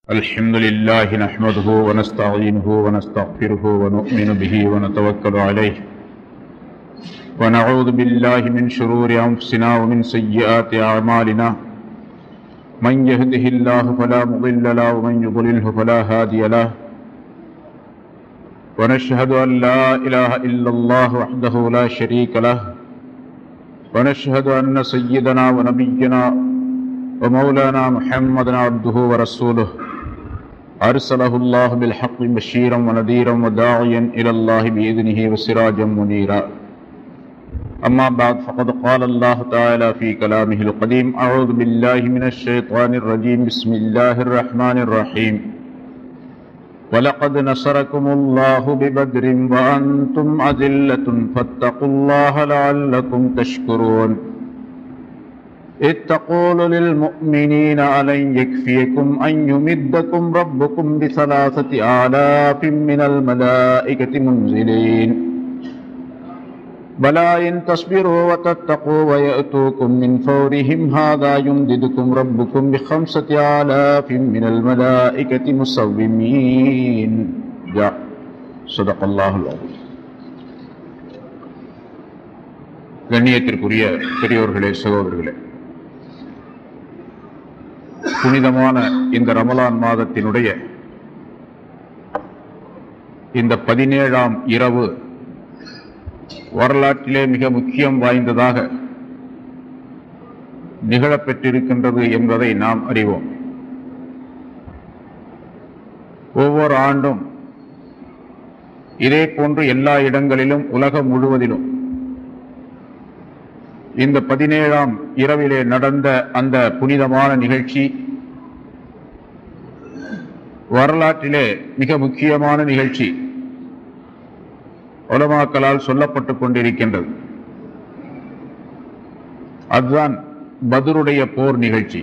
الحمد لله نحمده ونستعينه ونستغفره ونؤمن به ونتوكل عليه ونعوذ بالله من شرور أنفسنا ومن سيئات أعمالنا من يهده الله فلا مضل له ومن يضلله فلا هادي له ونشهد أن لا إله إلا الله وحده لا شريك له ونشهد أن سيدنا ونبينا ومولانا محمدا عبده ورسوله أرسله الله بالحق بشيرا ونذيرا وداعيا إلى الله بإذنه وسراجا منيرا أما بعد فقد قال الله تعالى في كلامه القديم أعوذ بالله من الشيطان الرجيم بسم الله الرحمن الرحيم ولقد نصركم الله ببدر وأنتم أذلة فاتقوا الله لعلكم تشكرون إذ تقول للمؤمنين ألن يكفيكم أن يمدكم ربكم بثلاثة آلاف من الملائكة منزلين بلى إن تصبروا وتتقوا ويأتوكم من فورهم هذا يمددكم ربكم بخمسة آلاف من الملائكة مسومين جاء صدق الله العظيم கண்ணியத்திற்குரிய பெரியோர்களே சகோதரர்களே புனிதமான இந்த ரமலான் மாதத்தினுடைய இந்த பதினேழாம் இரவு வரலாற்றிலே மிக முக்கியம் வாய்ந்ததாக நிகழப்பெற்றிருக்கின்றது என்பதை நாம் அறிவோம் ஒவ்வொரு ஆண்டும் இதே போன்று எல்லா இடங்களிலும் உலகம் முழுவதிலும் இந்த பதினேழாம் இரவிலே நடந்த அந்த புனிதமான நிகழ்ச்சி வரலாற்றிலே மிக முக்கியமான நிகழ்ச்சி உலமாக்களால் சொல்லப்பட்டுக் கொண்டிருக்கின்றது அதுதான் பதுருடைய போர் நிகழ்ச்சி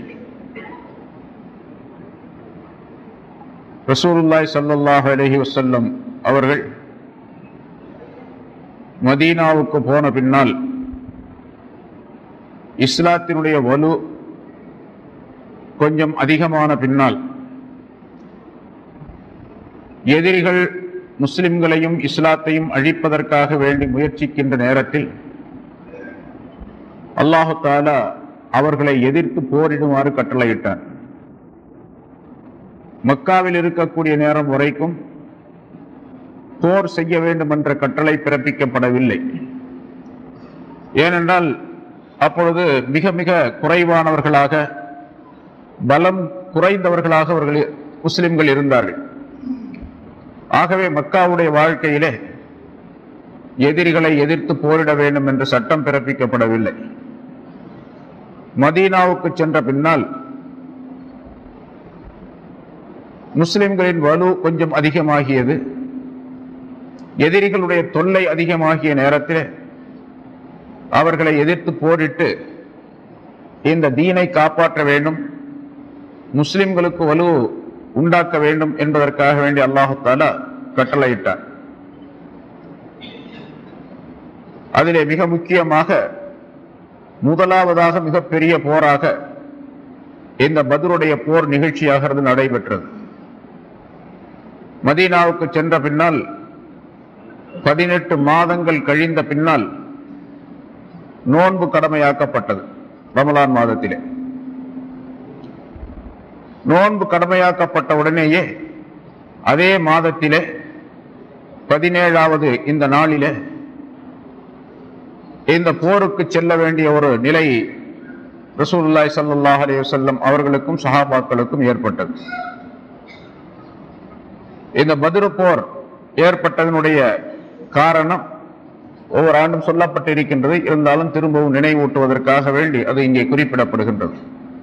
ரசூலுல்லாய் சல்லாஹ் அலஹி வசல்லம் அவர்கள் மதீனாவுக்கு போன பின்னால் இஸ்லாத்தினுடைய வலு கொஞ்சம் அதிகமான பின்னால் எதிரிகள் முஸ்லிம்களையும் இஸ்லாத்தையும் அழிப்பதற்காக வேண்டி முயற்சிக்கின்ற நேரத்தில் அல்லாஹு தாலா அவர்களை எதிர்த்து போரிடுமாறு கட்டளையிட்டார் மக்காவில் இருக்கக்கூடிய நேரம் வரைக்கும் போர் செய்ய வேண்டும் என்ற கட்டளை பிறப்பிக்கப்படவில்லை ஏனென்றால் அப்பொழுது மிக மிக குறைவானவர்களாக பலம் குறைந்தவர்களாக அவர்கள் முஸ்லிம்கள் இருந்தார்கள் ஆகவே மக்காவுடைய வாழ்க்கையிலே எதிரிகளை எதிர்த்து போரிட வேண்டும் என்று சட்டம் பிறப்பிக்கப்படவில்லை மதீனாவுக்கு சென்ற பின்னால் முஸ்லிம்களின் வலு கொஞ்சம் அதிகமாகியது எதிரிகளுடைய தொல்லை அதிகமாகிய நேரத்தில் அவர்களை எதிர்த்து போரிட்டு இந்த தீனை காப்பாற்ற வேண்டும் முஸ்லிம்களுக்கு வலு உண்டாக்க வேண்டும் என்பதற்காக வேண்டி அல்லாஹாலா கட்டளையிட்டார் அதிலே மிக முக்கியமாக முதலாவதாக மிகப்பெரிய போராக இந்த பதுருடைய போர் நிகழ்ச்சியாகிறது நடைபெற்றது மதீனாவுக்கு சென்ற பின்னால் பதினெட்டு மாதங்கள் கழிந்த பின்னால் நோன்பு கடமையாக்கப்பட்டது ரமலான் மாதத்திலே நோன்பு கடமையாக்கப்பட்ட உடனேயே அதே மாதத்திலே பதினேழாவது இந்த நாளிலே இந்த போருக்கு செல்ல வேண்டிய ஒரு நிலை ரசூல்லாய் சல்லாஹ் அலே வல்லம் அவர்களுக்கும் சஹாபாக்களுக்கும் ஏற்பட்டது இந்த பதிரு போர் ஏற்பட்டதனுடைய காரணம் ஒவ்வொரு ஆண்டும் சொல்லப்பட்டிருக்கின்றது இருந்தாலும் திரும்பவும் நினைவூட்டுவதற்காக வேண்டி அது இங்கே குறிப்பிடப்படுகின்றது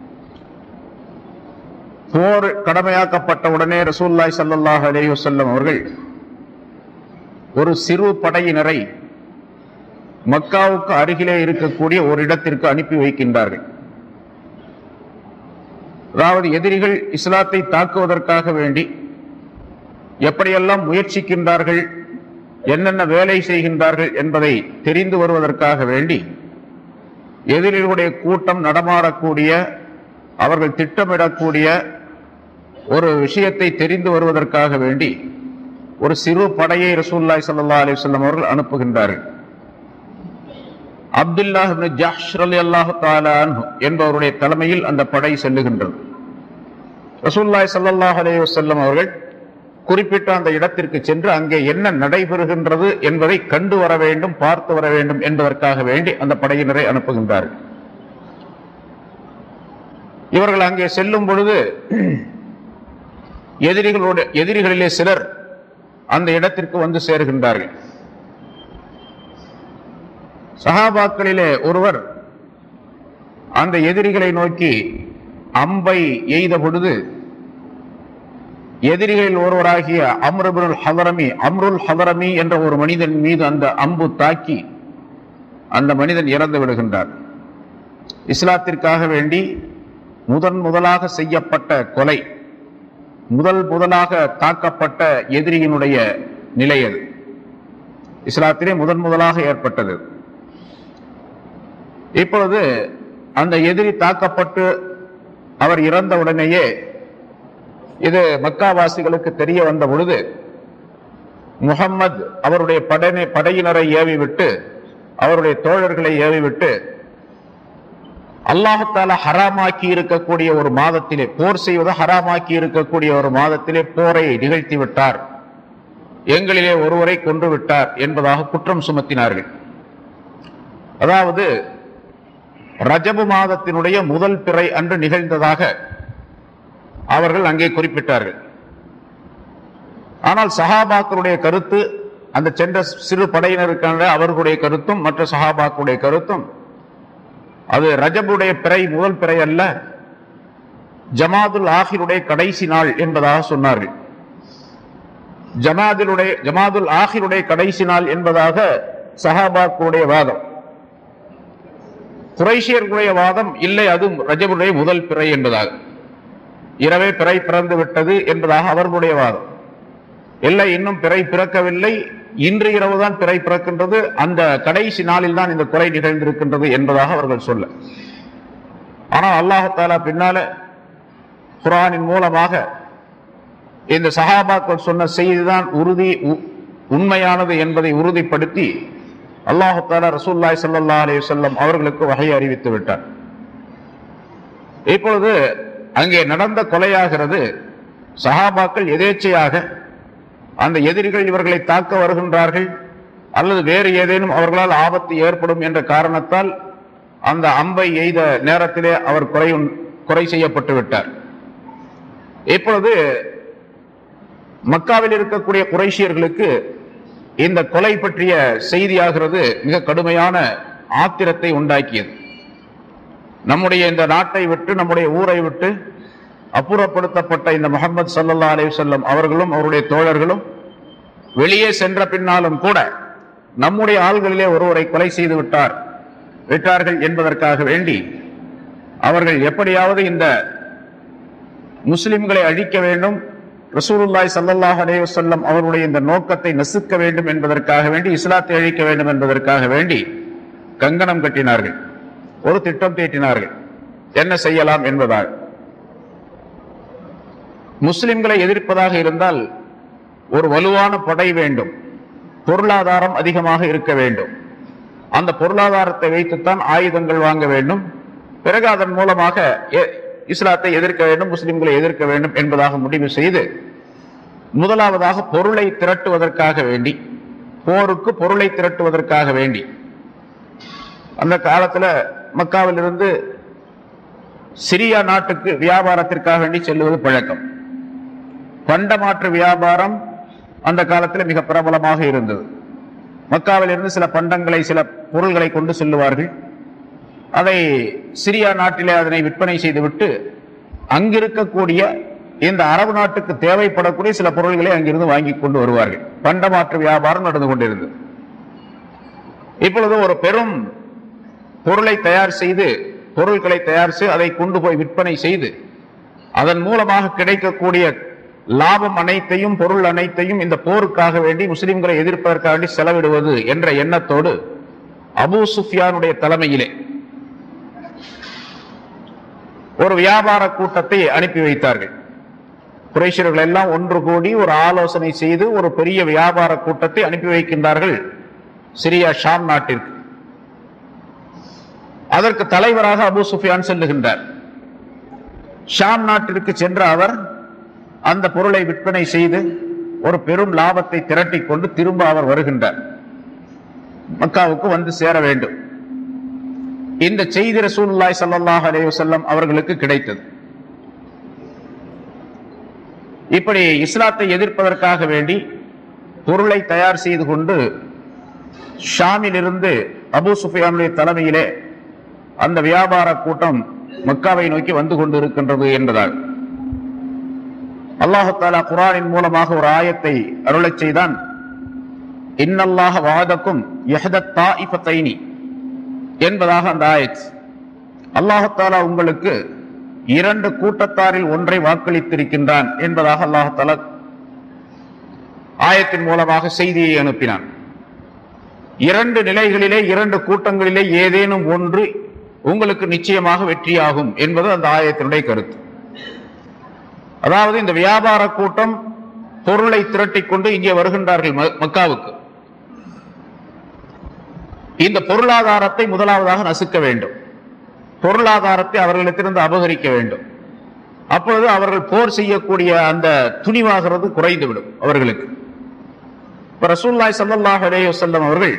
போர் கடமையாக்கப்பட்ட உடனே ரசூல்லாய் சல்லாஹ் அலே வல்லம் அவர்கள் ஒரு சிறு படையினரை மக்காவுக்கு அருகிலே இருக்கக்கூடிய ஒரு இடத்திற்கு அனுப்பி வைக்கின்றார்கள் அதாவது எதிரிகள் இஸ்லாத்தை தாக்குவதற்காக வேண்டி எப்படியெல்லாம் முயற்சிக்கின்றார்கள் என்னென்ன வேலை செய்கின்றார்கள் என்பதை தெரிந்து வருவதற்காக வேண்டி எதிரிகளுடைய கூட்டம் நடமாடக்கூடிய அவர்கள் திட்டமிடக்கூடிய ஒரு விஷயத்தை தெரிந்து வருவதற்காக வேண்டி ஒரு சிறு படையை ரசூல்லாய் சல்லா அலிவல்லம் அவர்கள் அனுப்புகின்றார்கள் அப்துல்லாஹ் ஜாஷ் அலி அல்லாஹு என்பவருடைய தலைமையில் அந்த படை செல்லுகின்றது ரசூல்லாய் சல்லாஹ் அலி வல்லம் அவர்கள் குறிப்பிட்ட அந்த இடத்திற்கு சென்று அங்கே என்ன நடைபெறுகின்றது என்பதை கண்டு வர வேண்டும் பார்த்து வர வேண்டும் என்பதற்காக வேண்டி அந்த படையினரை அனுப்புகின்றார்கள் இவர்கள் அங்கே செல்லும் பொழுது எதிரிகளோட எதிரிகளிலே சிலர் அந்த இடத்திற்கு வந்து சேருகின்றார்கள் சஹாபாக்களிலே ஒருவர் அந்த எதிரிகளை நோக்கி அம்பை எய்த பொழுது எதிரிகளில் ஒருவராகிய அம்ருபுல் ஹதரமி அம்ருல் ஹதரமி என்ற ஒரு மனிதன் மீது அந்த அம்பு தாக்கி அந்த மனிதன் இறந்து விடுகின்றார் இஸ்லாத்திற்காக வேண்டி முதன் முதலாக செய்யப்பட்ட கொலை முதல் முதலாக தாக்கப்பட்ட எதிரியினுடைய நிலை அது இஸ்லாத்திலே முதன் முதலாக ஏற்பட்டது இப்பொழுது அந்த எதிரி தாக்கப்பட்டு அவர் இறந்த உடனேயே இது மக்காவாசிகளுக்கு தெரிய வந்த பொழுது முகம்மது அவருடைய படனை படையினரை ஏவி விட்டு அவருடைய தோழர்களை ஏவி விட்டு அல்லாஹால ஹராமாக்கி இருக்கக்கூடிய ஒரு மாதத்திலே போர் செய்வதை ஹராமாக்கி இருக்கக்கூடிய ஒரு மாதத்திலே போரை நிகழ்த்தி விட்டார் எங்களிலே ஒருவரை கொன்று விட்டார் என்பதாக குற்றம் சுமத்தினார்கள் அதாவது ரஜபு மாதத்தினுடைய முதல் பிறை அன்று நிகழ்ந்ததாக அவர்கள் அங்கே குறிப்பிட்டார்கள் ஆனால் சஹாபாக்களுடைய கருத்து அந்த சென்ற சிறு படையினருக்கான அவர்களுடைய கருத்தும் மற்ற சஹாபாக்களுடைய கருத்தும் அது ரஜபுடைய பிறை முதல் பிறை அல்ல ஜமாதுல் ஆஹிருடைய கடைசி நாள் என்பதாக சொன்னார்கள் ஜமாதிலுடைய ஜமாதுல் ஆஹிருடைய கடைசி நாள் என்பதாக சஹாபாக்களுடைய வாதம் குறைஷியர்களுடைய வாதம் இல்லை அது ரஜபுடைய முதல் பிறை என்பதாக இரவே பிறை பிறந்து விட்டது என்பதாக அவர்களுடைய வாதம் இல்லை இன்னும் பிறை பிறக்கவில்லை இன்று இரவுதான் பிறை பிறக்கின்றது அந்த கடைசி நாளில் தான் இந்த குறை நிகழ்ந்திருக்கின்றது என்பதாக அவர்கள் சொல்ல ஆனால் அல்லாஹாலா பின்னால குரானின் மூலமாக இந்த சஹாபாக்கள் சொன்ன செய்திதான் உறுதி உண்மையானது என்பதை உறுதிப்படுத்தி அல்லாஹாலா ரசூல்லாய் சல்லா அலி சொல்லம் அவர்களுக்கு வகை அறிவித்து விட்டார் இப்பொழுது அங்கே நடந்த கொலையாகிறது சஹாபாக்கள் எதேச்சையாக அந்த எதிரிகள் இவர்களை தாக்க வருகின்றார்கள் அல்லது வேறு ஏதேனும் அவர்களால் ஆபத்து ஏற்படும் என்ற காரணத்தால் அந்த அம்பை எய்த நேரத்திலே அவர் குறை குறை செய்யப்பட்டு விட்டார் இப்பொழுது மக்காவில் இருக்கக்கூடிய குறைஷியர்களுக்கு இந்த கொலை பற்றிய செய்தியாகிறது மிக கடுமையான ஆத்திரத்தை உண்டாக்கியது நம்முடைய இந்த நாட்டை விட்டு நம்முடைய ஊரை விட்டு அப்புறப்படுத்தப்பட்ட இந்த முகமது சல்லா அலி சொல்லம் அவர்களும் அவருடைய தோழர்களும் வெளியே சென்ற பின்னாலும் கூட நம்முடைய ஆள்களிலே ஒருவரை கொலை செய்து விட்டார் விட்டார்கள் என்பதற்காக வேண்டி அவர்கள் எப்படியாவது இந்த முஸ்லிம்களை அழிக்க வேண்டும் ரசூலுல்லாய் சல்லல்லாஹ் அலேவசல்லம் அவருடைய இந்த நோக்கத்தை நசுக்க வேண்டும் என்பதற்காக வேண்டி இஸ்லாத்தை அழிக்க வேண்டும் என்பதற்காக வேண்டி கங்கணம் கட்டினார்கள் ஒரு திட்டம் தீட்டினார்கள் என்ன செய்யலாம் என்பதாக முஸ்லிம்களை எதிர்ப்பதாக இருந்தால் ஒரு வலுவான படை வேண்டும் பொருளாதாரம் அதிகமாக இருக்க வேண்டும் அந்த பொருளாதாரத்தை வைத்துத்தான் ஆயுதங்கள் வாங்க வேண்டும் பிறகு அதன் மூலமாக இஸ்லாத்தை எதிர்க்க வேண்டும் முஸ்லிம்களை எதிர்க்க வேண்டும் என்பதாக முடிவு செய்து முதலாவதாக பொருளை திரட்டுவதற்காக வேண்டி போருக்கு பொருளை திரட்டுவதற்காக வேண்டி அந்த காலத்துல மக்காவிலிருந்து சிரியா நாட்டுக்கு வியாபாரத்திற்காக வேண்டி செல்லுவது பழக்கம் பண்டமாற்று வியாபாரம் அந்த காலத்தில் மிக பிரபலமாக இருந்தது மக்காவிலிருந்து சில பண்டங்களை சில பொருள்களை கொண்டு செல்லுவார்கள் அதை சிரியா நாட்டிலே அதனை விற்பனை செய்துவிட்டு அங்கிருக்கக்கூடிய இந்த அரபு நாட்டுக்கு தேவைப்படக்கூடிய சில பொருள்களை அங்கிருந்து வாங்கி கொண்டு வருவார்கள் பண்டமாற்று வியாபாரம் நடந்து கொண்டிருந்தது இப்பொழுது ஒரு பெரும் பொருளை தயார் செய்து பொருட்களை தயார் செய்து அதை கொண்டு போய் விற்பனை செய்து அதன் மூலமாக கிடைக்கக்கூடிய லாபம் அனைத்தையும் பொருள் அனைத்தையும் இந்த போருக்காக வேண்டி முஸ்லிம்களை எதிர்ப்பதற்காக வேண்டி செலவிடுவது என்ற எண்ணத்தோடு அபு சுஃபியானுடைய தலைமையிலே ஒரு வியாபார கூட்டத்தை அனுப்பி வைத்தார்கள் குறைஷர்கள் எல்லாம் ஒன்று கூடி ஒரு ஆலோசனை செய்து ஒரு பெரிய வியாபார கூட்டத்தை அனுப்பி வைக்கின்றார்கள் சிரியா ஷாம் நாட்டிற்கு அதற்கு தலைவராக அபூ சுஃபியான் செல்லுகின்றார் ஷாம் நாட்டிற்கு சென்ற அவர் அந்த பொருளை விற்பனை செய்து ஒரு பெரும் லாபத்தை திரட்டிக் கொண்டு திரும்ப அவர் வருகின்றார் மக்காவுக்கு வந்து சேர வேண்டும் இந்த செய்தி ரசூலுல்லாஹி ஸல்லல்லாஹு அலைஹி வஸல்லம் அவர்களுக்கு கிடைத்தது இப்படி இஸ்லாத்தை எதிர்ப்பதற்காக வேண்டி பொருளை தயார் செய்து கொண்டு ஷாமிலிருந்து அபூ சுஃபியானுடைய தலைமையிலே அந்த வியாபார கூட்டம் மக்காவை நோக்கி வந்து கொண்டிருக்கின்றது என்பதால் அல்லாஹு தாலா குரானின் மூலமாக ஒரு ஆயத்தை அருளச் செய்தான் இன்னல்லாஹ வாதக்கும் யஹதத் தாயிஃபத்தைனி என்பதாக அந்த ஆயத் அல்லாஹு தாலா உங்களுக்கு இரண்டு கூட்டத்தாரில் ஒன்றை வாக்களித்திருக்கின்றான் என்பதாக அல்லாஹு தாலா ஆயத்தின் மூலமாக செய்தியை அனுப்பினான் இரண்டு நிலைகளிலே இரண்டு கூட்டங்களிலே ஏதேனும் ஒன்று உங்களுக்கு நிச்சயமாக வெற்றியாகும் என்பது அந்த ஆயத்தினுடைய கருத்து அதாவது இந்த வியாபார கூட்டம் பொருளை திரட்டிக் கொண்டு இங்கே வருகின்றார்கள் ம- மக்காவுக்கு இந்த பொருளாதாரத்தை முதலாவதாக நசுக்க வேண்டும் பொருளாதாரத்தை அவர்களிடத்திலிருந்து அபகரிக்க வேண்டும் அப்பொழுது அவர்கள் போர் செய்யக்கூடிய அந்த துணிவாகிறது குறைந்துவிடும் அவர்களுக்கு இப்ப ரசூல்லாய் ஸல்லல்லாஹு அலைஹி வஸல்லம் அவர்கள்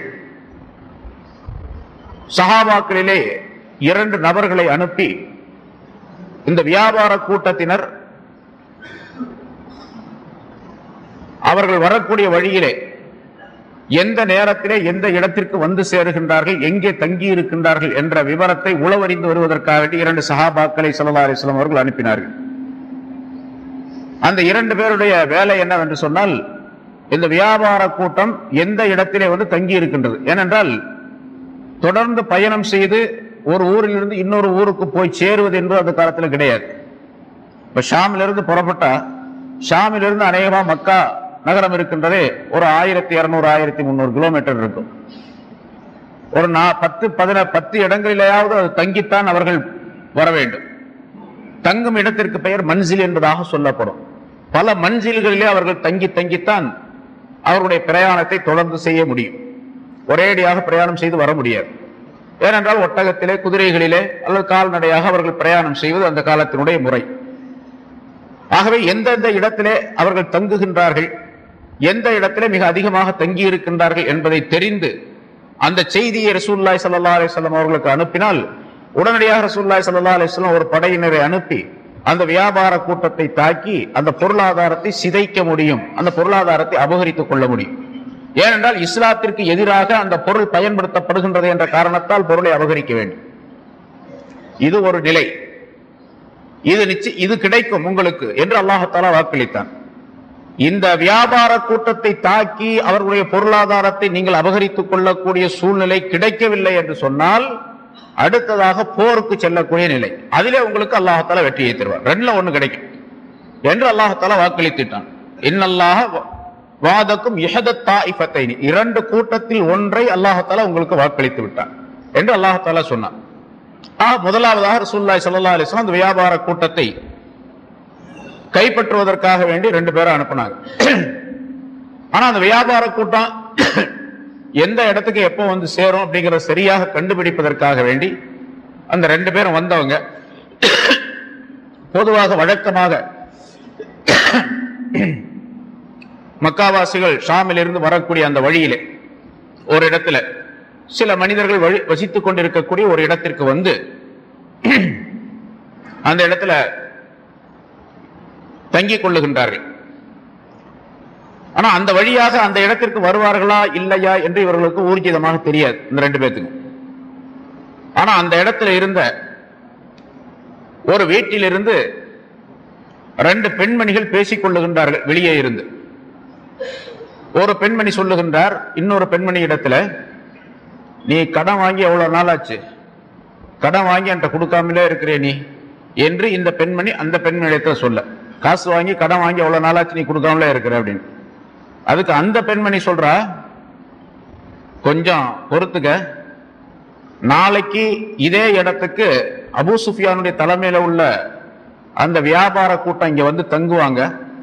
சஹாபாக்களிலே இரண்டு நபர்களை அனுப்பி இந்த வியாபார கூட்டத்தினர் அவர்கள் வரக்கூடிய வழியிலே எந்த நேரத்திலே எந்த இடத்திற்கு வந்து சேருகின்றார்கள் எங்கே தங்கி இருக்கின்றார்கள் என்ற விவரத்தை உளவறிந்து வருவதற்காக வேண்டி இரண்டு சஹாபாக்களை ஸல்லல்லாஹு அலைஹி வஸல்லம் அவர்கள் அனுப்பினார்கள் அந்த இரண்டு பேருடைய வேலை என்னவென்று சொன்னால் இந்த வியாபார கூட்டம் எந்த இடத்திலே வந்து தங்கி இருக்கின்றது ஏனென்றால் தொடர்ந்து பயணம் செய்து ஒரு ஊரிலிருந்து இன்னொரு ஊருக்கு போய் சேருவது என்பது அந்த காலத்தில் கிடையாது இப்ப ஷாமிலிருந்து புறப்பட்டா ஷாமிலிருந்து அநேகமா மக்கா நகரம் இருக்கின்றதே ஒரு ஆயிரத்தி இருநூறு ஆயிரத்தி முந்நூறு கிலோமீட்டர் இருக்கும் ஒரு நா பத்து பதின பத்து இடங்களிலேயாவது அது தங்கித்தான் அவர்கள் வர வேண்டும் தங்கும் இடத்திற்கு பெயர் மன்சில் என்பதாக சொல்லப்படும் பல மன்சில்களிலே அவர்கள் தங்கி தங்கித்தான் அவர்களுடைய பிரயாணத்தை தொடர்ந்து செய்ய முடியும் ஒரேடியாக பிரயாணம் செய்து வர முடியாது ஏனென்றால் ஒட்டகத்திலே குதிரைகளிலே அல்லது கால்நடையாக அவர்கள் பிரயாணம் செய்வது அந்த காலத்தினுடைய முறை ஆகவே எந்தெந்த இடத்திலே அவர்கள் தங்குகின்றார்கள் எந்த இடத்திலே மிக அதிகமாக தங்கி இருக்கின்றார்கள் என்பதை தெரிந்து அந்த செய்தியை ரசூல்லாய் ஸல்லல்லாஹு அலைஹி வஸல்லம் அவர்களுக்கு அனுப்பினால் உடனடியாக ரசூல்லாய் ஸல்லல்லாஹு அலைஹி வஸல்லம் ஒரு படையினரை அனுப்பி அந்த வியாபார கூட்டத்தை தாக்கி அந்த பொருளாதாரத்தை சிதைக்க முடியும் அந்த பொருளாதாரத்தை அபகரித்துக் கொள்ள முடியும் ஏனென்றால் இஸ்லாத்திற்கு எதிராக அந்த பொருள் பயன்படுத்தப்படுகின்றது என்ற காரணத்தால் பொருளை அபகரிக்க வேண்டும் இது ஒரு நிலை இது நிச்சய இது கிடைக்கும் உங்களுக்கு என்று அல்லாஹாலா வாக்களித்தான் இந்த வியாபார கூட்டத்தை தாக்கி அவர்களுடைய பொருளாதாரத்தை நீங்கள் அபகரித்துக் கொள்ளக்கூடிய சூழ்நிலை கிடைக்கவில்லை என்று சொன்னால் அடுத்ததாக போருக்கு செல்லக்கூடிய நிலை அதிலே உங்களுக்கு அல்லாஹால வெற்றியை தருவார் ரெண்டுல ஒண்ணு கிடைக்கும் என்று அல்லாஹால வாக்களித்துட்டான் இன்னல்லாக வாதக்கும் இஹதத்தாயிஃபத்தைனி இரண்டு கூட்டத்தில் ஒன்றை அல்லாஹால உங்களுக்கு வாக்களித்து விட்டான் என்று அல்லாஹால சொன்னான் ஆ, முதலாவதாக ரசூலுல்லாஹி ஸல்லல்லாஹு அலைஹி வஸல்லம் அந்த வியாபார கூட்டத்தை கைப்பற்றுவதற்காக வேண்டி ரெண்டு பேரை அனுப்புனாங்க ஆனா அந்த வியாபார கூட்டம் எந்த இடத்துக்கு எப்போ வந்து சேரும் அப்படிங்கறத சரியாக கண்டுபிடிப்பதற்காக வேண்டி அந்த ரெண்டு பேரும் வந்தவங்க பொதுவாக வழக்கமாக மக்காவாசிகள் ஷாமிலிருந்து வரக்கூடிய அந்த வழியிலே ஒரு இடத்துல சில மனிதர்கள் வழி வசித்துக் கொண்டிருக்கக்கூடிய ஒரு இடத்திற்கு வந்து அந்த இடத்துல தங்கிக் கொள்ளுகின்றார்கள் ஆனா அந்த வழியாக அந்த இடத்திற்கு வருவார்களா இல்லையா என்று இவர்களுக்கு ஊர்ஜிதமாக தெரியாது இந்த ரெண்டு பேத்துக்கும் ஆனா அந்த இடத்துல இருந்த ஒரு வீட்டிலிருந்து ரெண்டு பெண்மணிகள் பேசிக் கொள்ளுகின்றார்கள் வெளியே இருந்து ஒரு பெண்மணி சொல்லுகின்றார் இன்னொரு பெண்மணி இடத்துல நீ கடன் வாங்கி எவ்வளவு நாள் ஆச்சு கடன் வாங்கி என்கிட்ட கொடுக்காமலே இருக்கிறே நீ என்று இந்த பெண்மணி அந்த பெண்மணி இடத்துல சொல்ல காசு வாங்கி கடன் வாங்கி எவ்வளவு நாள் ஆச்சு நீ கொடுக்காமலே இருக்கிற அப்படின்னு அதுக்கு அந்த பெண்மணி சொல்றா கொஞ்சம் பொறுத்துக்க நாளைக்கு இதே இடத்துக்கு அபூ சுஃபியானுடைய தலைமையில உள்ள அந்த வியாபார கூட்டம் இங்க வந்து தங்குவாங்க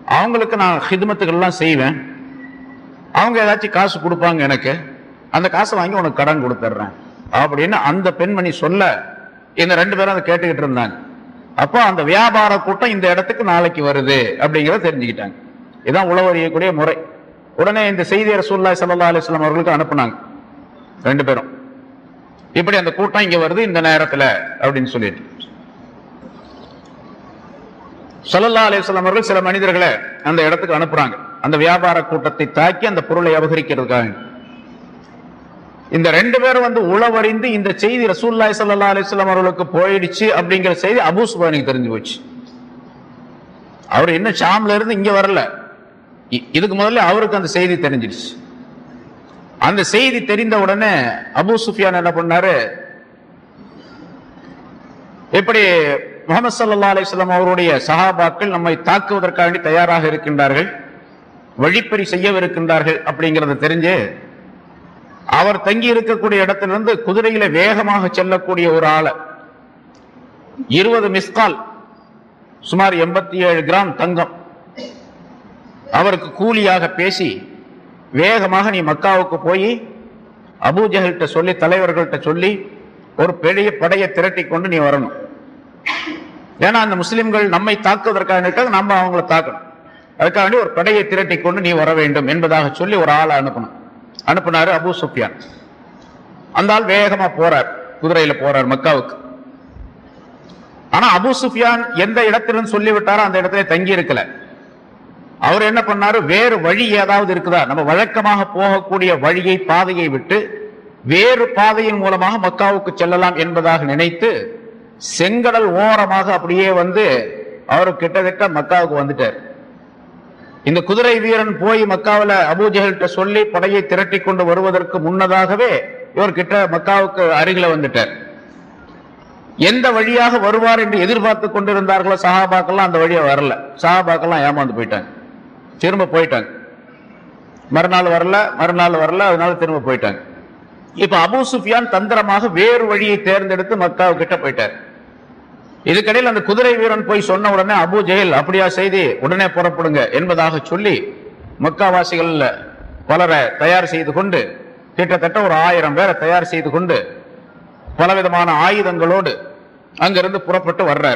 அவங்களுக்கு நான் ஹிதமத்துக்கள்லாம் செய்வேன் அவங்க ஏதாச்சும் காசு கொடுப்பாங்க எனக்கு அந்த காசை வாங்கி உனக்கு கடன் கொடுத்துட்றேன் அப்படின்னு அந்த பெண்மணி சொல்ல இந்த ரெண்டு பேரும் அதை கேட்டுக்கிட்டு இருந்தாங்க அப்போ அந்த வியாபார கூட்டம் இந்த இடத்துக்கு நாளைக்கு வருது அப்படிங்கிறத தெரிஞ்சுக்கிட்டாங்க இதான் உளவறியக்கூடிய முறை உடனே இந்த செய்தியை ரசூலுல்லாஹி ஸல்லல்லாஹு அலைஹி வஸல்லம் அவர்களுக்கு அனுப்புனாங்க ரெண்டு பேரும் இப்படி அந்த கூட்டம் இங்க வருது இந்த நேரத்துல அப்படின்னு சொல்லிட்டு ஸல்லல்லாஹு அலைஹி வஸல்லம் அவர்கள் சில மனிதர்களை அந்த இடத்துக்கு அனுப்புறாங்க அந்த வியாபார கூட்டத்தை தாக்கி அந்த பொருளை அபகரிக்கிறதுக்காக இந்த ரெண்டு பேரும் வந்து உளவறிந்து இந்த செய்தி ரசூலுல்லாஹி ஸல்லல்லாஹு அலைஹி வஸல்லம் அவர்களுக்கு போயிடுச்சு அப்படிங்கிற செய்தி அபூ சுபானுக்கு தெரிஞ்சு போச்சு அவர் இன்னும் ஷாம்ல இருந்து இங்க வரல இ- இதுக்கு முதல்ல அவருக்கு அந்த செய்தி தெரிஞ்சிடுச்சு அந்த செய்தி தெரிந்த உடனே அபூ சுஃபியான் என்ன பண்ணாரு இப்படி முகமது சல்லா அலிஸ்லாம் அவருடைய சஹாபாக்கள் நம்மை தாக்குவதற்காக வேண்டி தயாராக இருக்கின்றார்கள் வழிப்பறி செய்யவிருக்கின்றார்கள் அப்படிங்கறத தெரிஞ்சு அவர் தங்கி இருக்கக்கூடிய இடத்திலிருந்து குதிரையில வேகமாக செல்லக்கூடிய ஒரு ஆளை இருபது மிஸ்கால் சுமார் எண்பத்தி ஏழு கிராம் தங்கம் அவருக்கு கூலியாக பேசி வேகமாக நீ மக்காவுக்கு போய் அபூஜஹல்கிட்ட சொல்லி தலைவர்கள்ட்ட சொல்லி ஒரு பெரிய படையை திரட்டி கொண்டு நீ வரணும் ஏன்னா அந்த முஸ்லிம்கள் நம்மை தாக்குவதற்காக இருக்காங்க, நம்ம அவங்கள தாக்கணும் அதுக்காக வேண்டி ஒரு படையை திரட்டி கொண்டு நீ வர வேண்டும் என்பதாக சொல்லி ஒரு ஆளை அனுப்பணும் அனுப்புனாரு அபூ சுஃபியான் அந்த ஆள் வேகமா போறார் குதிரையில போறார் மக்காவுக்கு ஆனா அபூ சுஃபியான் எந்த இடத்திலும் சொல்லிவிட்டாரோ அந்த இடத்துல தங்கி இருக்கல அவர் என்ன பண்ணாரு வேறு வழி ஏதாவது இருக்குதா நம்ம வழக்கமாக போகக்கூடிய வழியை பாதையை விட்டு வேறு பாதையின் மூலமாக மக்காவுக்கு செல்லலாம் என்பதாக நினைத்து செங்கடல் ஓரமாக அப்படியே வந்து அவர் கிட்டத்தட்ட மக்காவுக்கு வந்துட்டார் இந்த குதிரை வீரன் போய் மக்காவுல அபூஜகல்கிட்ட சொல்லி படையை திரட்டி கொண்டு வருவதற்கு முன்னதாகவே இவர் கிட்ட மக்காவுக்கு அருகில வந்துட்டார் எந்த வழியாக வருவார் என்று எதிர்பார்த்து கொண்டிருந்தார்களோ சஹாபாக்கெல்லாம் அந்த வழியா வரல சஹாபாக்கெல்லாம் ஏமாந்து போயிட்டாங்க திரும்ப போயிட்டாங்க மறுநாள் வரல மறுநாள் வரல அதனால திரும்ப போயிட்டாங்க இப்ப அபூ சுஃபியான் தந்திரமாக வேறு வழியை தேர்ந்தெடுத்து மக்காவு கிட்ட போயிட்டார் இதுக்கடையில் அந்த குதிரை வீரன் போய் சொன்ன உடனே அபூ ஜெயல் அப்படியா செய்தி உடனே புறப்படுங்க என்பதாக சொல்லி மக்காவாசிகள் பலரை தயார் செய்து கொண்டு கிட்டத்தட்ட ஒரு ஆயிரம் பேரை தயார் செய்து கொண்டு பலவிதமான ஆயுதங்களோடு அங்கிருந்து புறப்பட்டு வர்றார்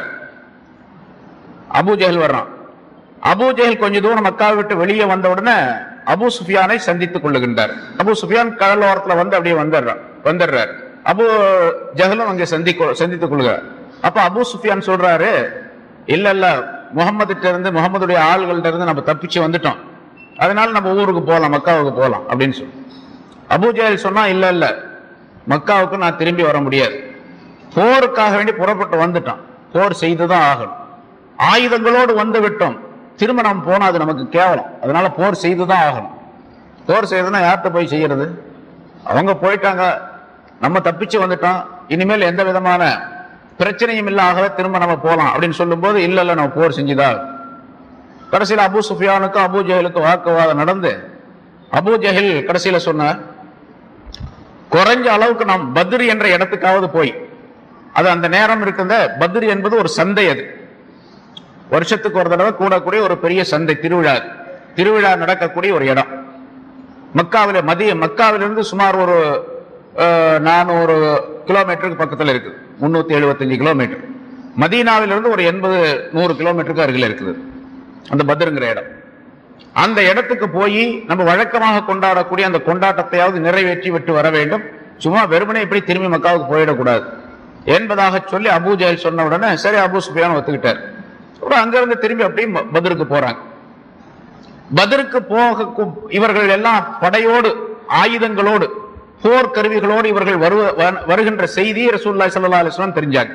அபூ ஜெஹல் வர்றான் அபூ ஜெஹல் கொஞ்ச தூரம் மக்காவை விட்டு வெளியே வந்த உடனே அபூ சுஃபியானை சந்தித்துக் கொள்ளுகின்றார் அபூ சுஃபியான் கடலோரத்துல வந்து அப்படியே வந்துடுறான் வந்துடுறார் அபூ ஜஹலும் அங்கே சந்திக்க சந்தித்துக் கொள்கிறார் அப்ப அபூ சுஃபியான் சொல்றாரு இல்ல இல்ல முகமதுட்ட இருந்து முகமதுடைய ஆள்கள்ட்ட இருந்து நம்ம தப்பிச்சு வந்துட்டோம் அதனால நம்ம ஊருக்கு போகலாம் மக்காவுக்கு போகலாம் அப்படின்னு சொல்லி அபூ ஜஹல் சொன்னா இல்ல இல்ல மக்காவுக்கு நான் திரும்பி வர முடியாது போருக்காக வேண்டி புறப்பட்டு வந்துட்டோம் போர் செய்துதான் ஆகணும் ஆயுதங்களோடு வந்து விட்டோம் திரும்ப நம்ம போனா அது நமக்கு கேவலம் அதனால போர் செய்துதான் ஆகணும் போர் செய்யறதுன்னா யார்கிட்ட போய் செய்யறது அவங்க போயிட்டாங்க நம்ம தப்பிச்சு வந்துட்டோம் இனிமேல் எந்த விதமான பிரச்சனையும் இல்லாகவே திரும்ப நம்ம போலாம் அப்படின்னு சொல்லும்போது இல்ல இல்ல நம்ம போர் செஞ்சுதான் ஆகணும். கடைசியில் அபூ சுஃபியானுக்கும் அபூ ஜஹலுக்கும் வாக்குவாதம் நடந்து அபூ ஜஹல் கடைசியில சொன்னார் குறைஞ்ச அளவுக்கு நாம் பத்ரி என்ற இடத்துக்காவது போய் அது அந்த நேரம் இருக்கின்ற பத்ரி என்பது ஒரு சந்தை அது வருஷத்துக்கு ஒரு தடவை கூடக்கூடிய ஒரு பெரிய சந்தை திருவிழா அது. திருவிழா நடக்கக்கூடிய ஒரு இடம் மக்காவில மதிய மக்காவிலிருந்து சுமார் ஒரு அஹ், நானூறு கிலோமீட்டருக்கு பக்கத்துல இருக்குது முன்னூத்தி எழுபத்தஞ்சு கிலோமீட்டர் மதீனாவிலிருந்து ஒரு எண்பது நூறு கிலோமீட்டருக்கு அருகில் இருக்குது அந்த பத்ருங்கிற இடம் அந்த இடத்துக்கு போய் நம்ம வழக்கமாக கொண்டாடக்கூடிய அந்த கொண்டாட்டத்தையாவது நிறைவேற்றி விட்டு வர வேண்டும் சும்மா வெறுமனே இப்படி திரும்பி மக்காவுக்கு போயிடக்கூடாது என்பதாக சொல்லி அபூ ஜஹல் சொன்ன உடனே சரி அபூ சுஃபியான் ஒத்துக்கிட்டார் அப்புறம் அங்கிருந்து திரும்பி அப்படியே ம- பத்ருக்கு போறாங்க பத்ருக்கு போக கு- இவர்கள் எல்லாம் படையோடு ஆயுதங்களோடு போர் கருவிகளோடு இவர்கள் வருவ வ- வருகின்ற செய்தி ரசூலுல்லாஹி ஸல்லல்லாஹு அலைஹி வஸல்லம் தெரிஞ்சாங்க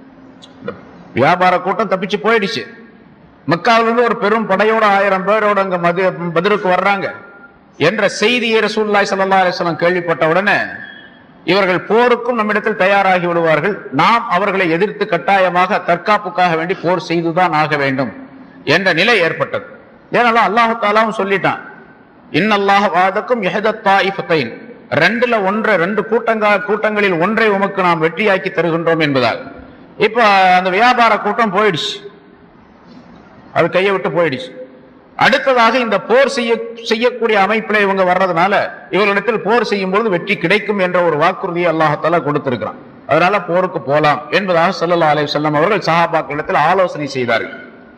வியாபார கூட்டம் தப்பிச்சு போயிடுச்சு மக்காவிலிருந்து ஒரு பெரும் படையோட ஆயிரம் பேரோட அங்க மது பதிலுக்கு வர்றாங்க என்ற செய்தியை ரசூலுல்லாஹி ஸல்லல்லாஹு அலைஹி வஸல்லம் கேள்விப்பட்ட உடனே இவர்கள் போருக்கும் நம்மிடத்தில் தயாராகி விடுவார்கள் நாம் அவர்களை எதிர்த்து கட்டாயமாக தற்காப்புக்காக வேண்டி போர் செய்துதான் ஆக வேண்டும் என்ற நிலை ஏற்பட்டது ஏனாலும் அல்லாஹு தாலாவும் சொல்லிட்டான் இன்னல்லாஹ் வாதக்கும் எஹதத்தாயிஃபத்தைன் ரெண்டுல ஒன்றை ரெண்டு கூட்டங்க கூட்டங்களில் ஒன்றை உமக்கு நாம் வெற்றியாக்கி தருகின்றோம் என்பதால் இப்ப அந்த வியாபார கூட்டம் போயிடுச்சு அது கையை விட்டு போயிடுச்சு அடுத்ததாக இந்த போர் செய்ய செய்யக்கூடிய அமைப்பில் இவங்க வர்றதுனால இவர்களிடத்தில் போர் செய்யும் பொழுது வெற்றி கிடைக்கும் என்ற ஒரு வாக்குறுதியை அல்லாஹால கொடுத்திருக்கிறான் அதனால போருக்கு போலாம் என்பதாக ஸல்லல்லாஹு அலைஹி வஸல்லம் அவர்கள் சஹாபாக்களிடத்தில் ஆலோசனை செய்தார்கள்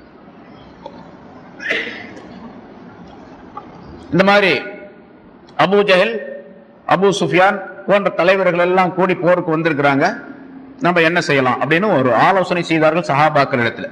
இந்த மாதிரி அபூ ஜஹல் அபூ சுஃபியான் போன்ற தலைவர்கள் எல்லாம் கூடி போருக்கு வந்திருக்கிறாங்க நம்ம என்ன செய்யலாம் அப்படின்னு ஒரு ஆலோசனை செய்தார்கள் சஹாபாக்கள் இடத்துல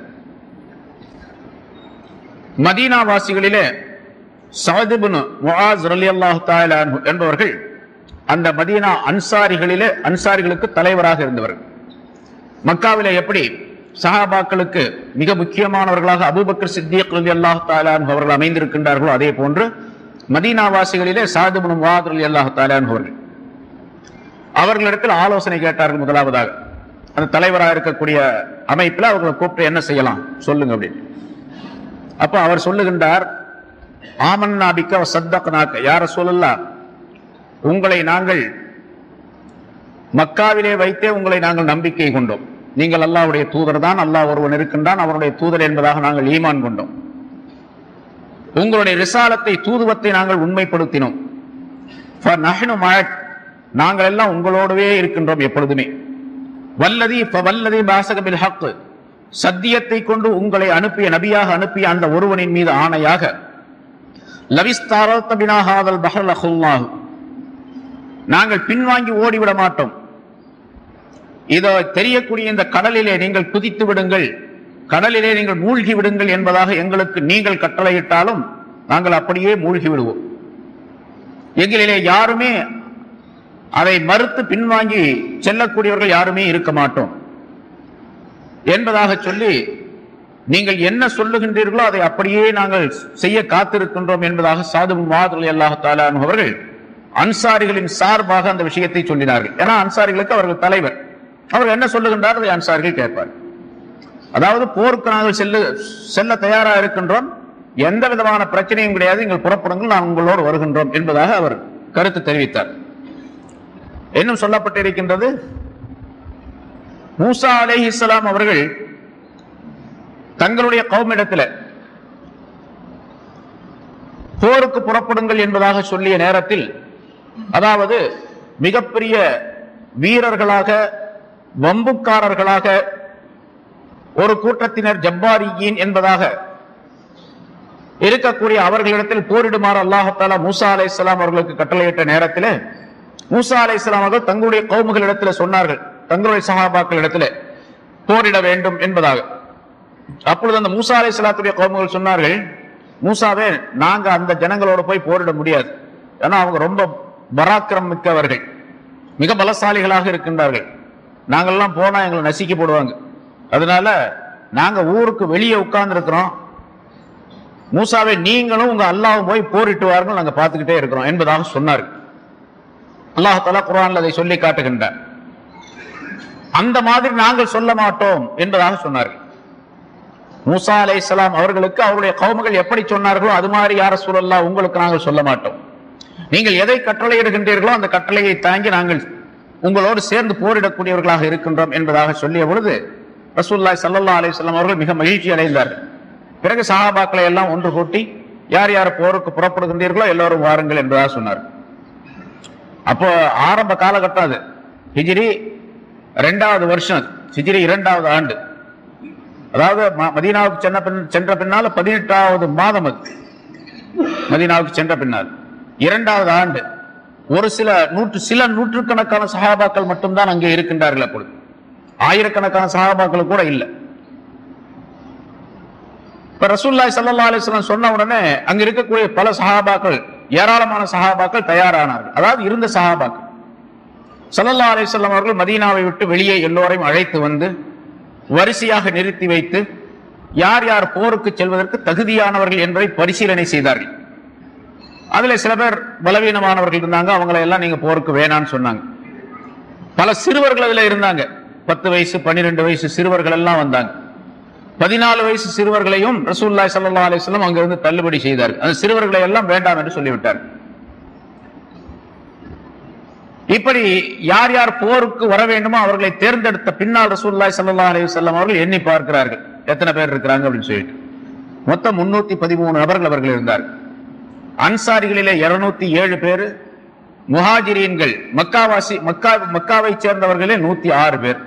மதீனா வாசிகளிலே சவதிபுன் முஆஸ் ரலியல்லாஹு தஆலா அன்ஹு என்பவர்கள் அந்த மதீனா அன்சாரிகளிலே அன்சாரிகளுக்கு தலைவராக இருந்தவர்கள் மக்காவிலே எப்படி சஹாபாக்களுக்கு மிக முக்கியமானவர்களாக அபூபக்கர் சித்திக் ரலியல்லாஹு தஆலா அன்ஹு அவர்கள் அமைந்திருக்கின்றார்களோ அதே போன்று மதீனாவாசிகளிலே சாதுபுன் முஆத் ரலியல்லாஹு தஆலா அன்ஹு அவர்கள் அவர்களிடத்தில் ஆலோசனை கேட்டார்கள் முதலாவதாக அந்த தலைவராக இருக்கக்கூடிய அமைப்பில் அவர்களை கூப்பிட்டு என்ன செய்யலாம் சொல்லுங்க அப்படின்னு அப்ப அவர் சொல்லுகின்றார் ஆமன்னாபிக்க சத்தக்னாக்க யார சொல்லலாம் உங்களை நாங்கள் மக்காவிலே வைத்தே உங்களை நாங்கள் நம்பிக்கை கொண்டோம் நீங்கள் அல்லாஹ்வுடைய தூதர் தான் அல்லாஹ் ஒருவன் இருக்கின்றான் அவருடைய தூதர் என்பதாக நாங்கள் ஈமான் கொண்டோம் உங்களுடைய ரிசாலத்தை தூதுவத்தை நாங்கள் உண்மைப்படுத்தினோம் فَنَحْنُ مَعَكَ. நாங்கள் எல்லாம் உங்களோடவே இருக்கின்றோம் எப்பொழுதுமே வல்லதி வல்லதி பாசக பில் ஹக் சத்தியத்தை கொண்டு உங்களை அனுப்பிய நபியாக அனுப்பிய அந்த ஒருவனின் மீது ஆணையாக லவிஸ்தாரத்த பினாஹாதல் பஹர் லஹுல்லாஹு நாங்கள் பின்வாங்கி ஓடிவிட மாட்டோம் இதோ தெரியக்கூடிய இந்த கடலிலே நீங்கள் குதித்து விடுங்கள் கடலிலே நீங்கள் மூழ்கி விடுங்கள் என்பதாக எங்களுக்கு நீங்கள் கட்டளையிட்டாலும் நாங்கள் அப்படியே மூழ்கி விடுவோம் எங்களிலே யாருமே அதை மறுத்து பின்வாங்கி செல்லக்கூடியவர்கள் யாருமே இருக்க மாட்டோம் என்பதாக சொல்லி நீங்கள் என்ன சொல்லுகின்றீர்களோ அதை அப்படியே நாங்கள் செய்ய காத்திருக்கின்றோம் என்பதாக சாது மாதிரி அல்லாஹ் தாலான் அவர்கள் அன்சாரிகளின் சார்பாக அந்த விஷயத்தை சொல்லினார்கள் ஏன்னா அன்சாரிகளுக்கு அவர்கள் தலைவர் அவர் என்ன சொல்லுகின்றார் அதை அன்சாரிகள் கேட்பார் அதாவது போருக்கு நாங்கள் செல்ல செல்ல தயாரா இருக்கின்றோம் எந்த விதமான பிரச்சனையும் கிடையாது நீங்கள் புறப்படுங்கள் நான் உங்களோடு வருகின்றோம் என்பதாக அவர் கருத்து தெரிவித்தார் இன்னும் சொல்லப்பட்டிருக்கின்றது மூசா அலைஹிஸ்ஸலாம் அவர்கள் தங்களுடைய கௌமிடத்தில் போருக்கு புறப்படுங்கள் என்பதாக சொல்லிய நேரத்தில் அதாவது மிகப்பெரிய வீரர்களாக வம்புக்காரர்களாக ஒரு கூட்டத்தினர் ஜப்பாரியின் என்பதாக இருக்கக்கூடிய அவர்களிடத்தில் போரிடுமாறு அல்லாஹாலா மூசா அலைஹிஸ்ஸலாம் அவர்களுக்கு கட்டளையிட்ட நேரத்தில் மூசா அலைஹிஸ்ஸலாம் அவர்கள் தங்களுடைய கௌமுகளிடத்தில் சொன்னார்கள் தங்களுடைய சகாபாக்கள் இடத்துல போரிட வேண்டும் என்பதாக அப்பொழுது அந்த மூசா அலை சலாத்துடைய கௌமுகள் சொன்னார்கள் மூசாவே நாங்க அந்த ஜனங்களோட போய் போரிட முடியாது ஏன்னா அவங்க ரொம்ப பராக்கிரம் மிக்கவர்கள் மிக பலசாலிகளாக இருக்கின்றார்கள் நாங்கெல்லாம் போனா எங்களை நசுக்கி போடுவாங்க அதனால நாங்க ஊருக்கு வெளியே உட்கார்ந்து இருக்கிறோம் மூசாவை நீங்களும் உங்க அல்லாவும் போய் போரிட்டு வாருங்கள் நாங்க பார்த்துக்கிட்டே இருக்கிறோம் என்பதாக சொன்னார்கள் அல்லாஹாலா குரான்ல அதை சொல்லி காட்டுகின்றார் அந்த மாதிரி நாங்கள் சொல்ல மாட்டோம் என்பதாக சொன்னார்கள் மூசா அலை அவர்களுக்கு அவருடைய கவுமுகள் எப்படி சொன்னார்களோ அது மாதிரி யார சூழல்லா உங்களுக்கு நாங்கள் சொல்ல மாட்டோம் நீங்கள் எதை கட்டளையிடுகின்றீர்களோ அந்த கட்டளையை தாங்கி நாங்கள் உங்களோடு சேர்ந்து போரிடக்கூடியவர்களாக இருக்கின்றோம் என்பதாக சொல்லிய பொழுது ரசூல்லாய் சல்லல்லா அலிஸ்லாம் அவர்கள் மிக மகிழ்ச்சி அடைந்தார்கள் பிறகு சஹாபாக்களை எல்லாம் ஒன்று கூட்டி யார் யார் போருக்கு புறப்படுகின்றீர்களோ எல்லோரும் வாருங்கள் என்பதாக சொன்னார் அப்போ ஆரம்ப காலகட்டம் அது ஹிஜ்ரி இரண்டாவது வருஷம் ஹிஜ்ரி இரண்டாவது ஆண்டு அதாவது ம- மதீனாவுக்கு சென்ற பின் சென்ற பின்னால பதினெட்டாவது மாதம் அது மதீனாவுக்கு சென்ற பின்னால் இரண்டாவது ஆண்டு ஒரு சில நூற்று சில நூற்றுக்கணக்கான சஹாபாக்கள் மட்டும்தான் அங்கே இருக்கின்றார்கள் அப்பொழுது ஆயிரக்கணக்கான சஹாபாக்கள் கூட இல்லை இப்ப ரசூல்லாய் சல்லா அலிஸ்லாம் சொன்ன உடனே அங்க இருக்கக்கூடிய பல சஹாபாக்கள் ஏராளமான சஹாபாக்கள் தயாரானார்கள் அதாவது இருந்த சஹாபாக்கள் சல்லல்லா அலிஸ்லாம் அவர்கள் மதீனாவை விட்டு வெளியே எல்லோரையும் அழைத்து வந்து வரிசையாக நிறுத்தி வைத்து யார் யார் போருக்கு செல்வதற்கு தகுதியானவர்கள் என்பதை பரிசீலனை செய்தார்கள் அதுல சில பேர் பலவீனமானவர்கள் இருந்தாங்க அவங்களை எல்லாம் நீங்க போருக்கு வேணான்னு சொன்னாங்க பல சிறுவர்கள் அதுல இருந்தாங்க பத்து வயசு பன்னிரெண்டு வயசு சிறுவர்கள் எல்லாம் வந்தாங்க பதினாலு வயசு சிறுவர்களையும் ரசூல்லாய் சல்லா அலிஸ்லாம் அங்கிருந்து தள்ளுபடி செய்தார் அந்த சிறுவர்களை எல்லாம் வேண்டாம் என்று சொல்லிவிட்டார் இப்படி யார் யார் போருக்கு வர வேண்டுமோ அவர்களை தேர்ந்தெடுத்த பின்னால் ரசூல்லாய் சல்லா அலி வல்லம் அவர்கள் எண்ணி பார்க்கிறார்கள் எத்தனை பேர் இருக்கிறாங்க அப்படின்னு சொல்லிட்டு மொத்தம் முன்னூத்தி பதிமூணு நபர்கள் அவர்கள் இருந்தார் அன்சாரிகளிலே இருநூத்தி ஏழு பேர் முஹாஜிரீன்கள் மக்காவாசி மக்கா மக்காவை சேர்ந்தவர்களே நூத்தி ஆறு பேர்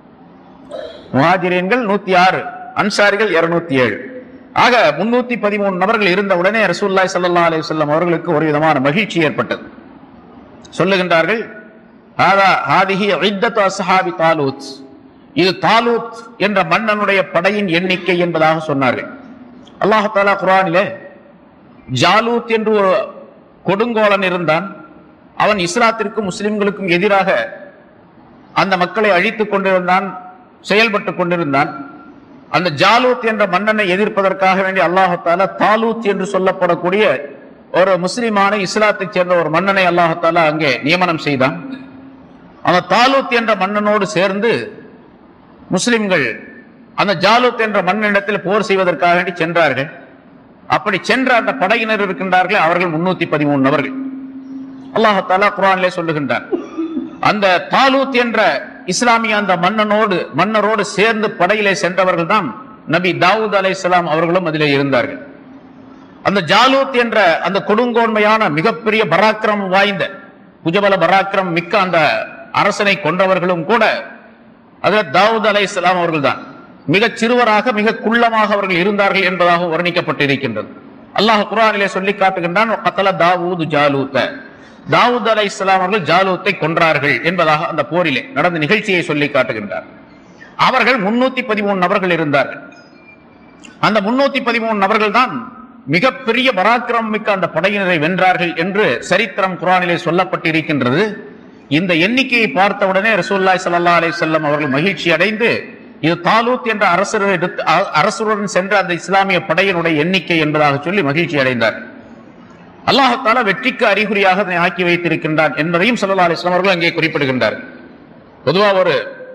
முஹாஜிரீன்கள் நூத்தி ஆறு அன்சாரிகள் இருநூத்தி ஏழு ஆக முன்னூத்தி பதிமூணு நபர்கள் இருந்த உடனே ரசூல்லாய் சல்லா அலி வல்லம் அவர்களுக்கு ஒரு விதமான மகிழ்ச்சி ஏற்பட்டது சொல்லுகின்றார்கள் "ஹாதா ஹாதிஹி இத்தத்து அஸ்ஹாபி தாலூத் இது தாலூத் என்ற மன்னனுடைய படையின் எண்ணிக்கை என்பதாக சொன்னார்கள் அல்லாஹாலா குரானிலே ஜாலூத் என்று ஒரு கொடுங்கோலன் இருந்தான் அவன் இஸ்லாத்திற்கும் முஸ்லிம்களுக்கும் எதிராக அந்த மக்களை அழித்துக் கொண்டிருந்தான் செயல்பட்டுக் கொண்டிருந்தான் அந்த ஜாலூத் என்ற மன்னனை எதிர்ப்பதற்காக வேண்டி அல்லாஹால தாலூத் என்று சொல்லப்படக்கூடிய ஒரு முஸ்லிமான இஸ்லாத்தைச் சேர்ந்த ஒரு மன்னனை அல்லாஹால அங்கே நியமனம் செய்தான் அந்த தாலூத் என்ற மன்னனோடு சேர்ந்து முஸ்லிம்கள் அந்த ஜாலூத் என்ற மன்னனிடத்தில் போர் செய்வதற்காக வேண்டி சென்றார்கள் அப்படி சென்ற அந்த படையினர் இருக்கின்றார்கள் அவர்கள் முன்னூத்தி பதிமூணு நபர்கள் அல்லாஹாலா குரானிலே சொல்லுகின்றார் அந்த தாலூத் என்ற இஸ்லாமிய அந்த மன்னனோடு மன்னரோடு சேர்ந்து படையிலே சென்றவர்கள் தான் நபி தாவூத் அலைஹிஸ்ஸலாம் அவர்களும் அதிலே இருந்தார்கள் அந்த ஜாலூத் என்ற அந்த கொடுங்கோன்மையான மிகப்பெரிய பராக்கிரமம் வாய்ந்த புஜபல பராக்கிரம் மிக்க அந்த அரசனை கொன்றவர்களும் கூட அதில் தாவூத் அலைஹிஸ்ஸலாம் அவர்கள் தான் மிகச் சிறுவராக மிக குள்ளமாக அவர்கள் இருந்தார்கள் என்பதாக வர்ணிக்கப்பட்டிருக்கின்றது அல்லாஹ் குர்ஆனிலே சொல்லி காட்டுகின்றான் கத்தல தாவூது ஜாலூத்த தாவூத் அலை இஸ்லாம் அவர்கள் ஜாலூத்தை கொன்றார்கள் என்பதாக அந்த போரிலே நடந்த நிகழ்ச்சியை சொல்லி காட்டுகின்றார் அவர்கள் முன்னூத்தி பதிமூணு நபர்கள் இருந்தார்கள் அந்த முன்னூத்தி பதிமூணு நபர்கள் தான் மிகப்பெரிய பராக்கிரமம் மிக்க அந்த படையினரை வென்றார்கள் என்று சரித்திரம் குரானிலே சொல்லப்பட்டிருக்கின்றது இந்த எண்ணிக்கையை பார்த்தவுடனே ரசூல்லாய் ஸல்லல்லாஹு அலைஹி வஸல்லம் அவர்கள் மகிழ்ச்சி அடைந்து இது தாலூத் என்ற அரசர் எடுத்து அ- அரசருடன் சென்ற அந்த இஸ்லாமிய படையினுடைய எண்ணிக்கை என்பதாக சொல்லி மகிழ்ச்சி அடைந்தார் அல்லாஹால வெற்றிக்கு அறிகுறியாக அதனை ஆக்கி வைத்திருக்கின்றான் என்பதையும் ஸல்லல்லாஹு அலைஹி வஸல்லம் அவர்கள் அங்கே குறிப்பிடுகின்றார் பொதுவா ஒரு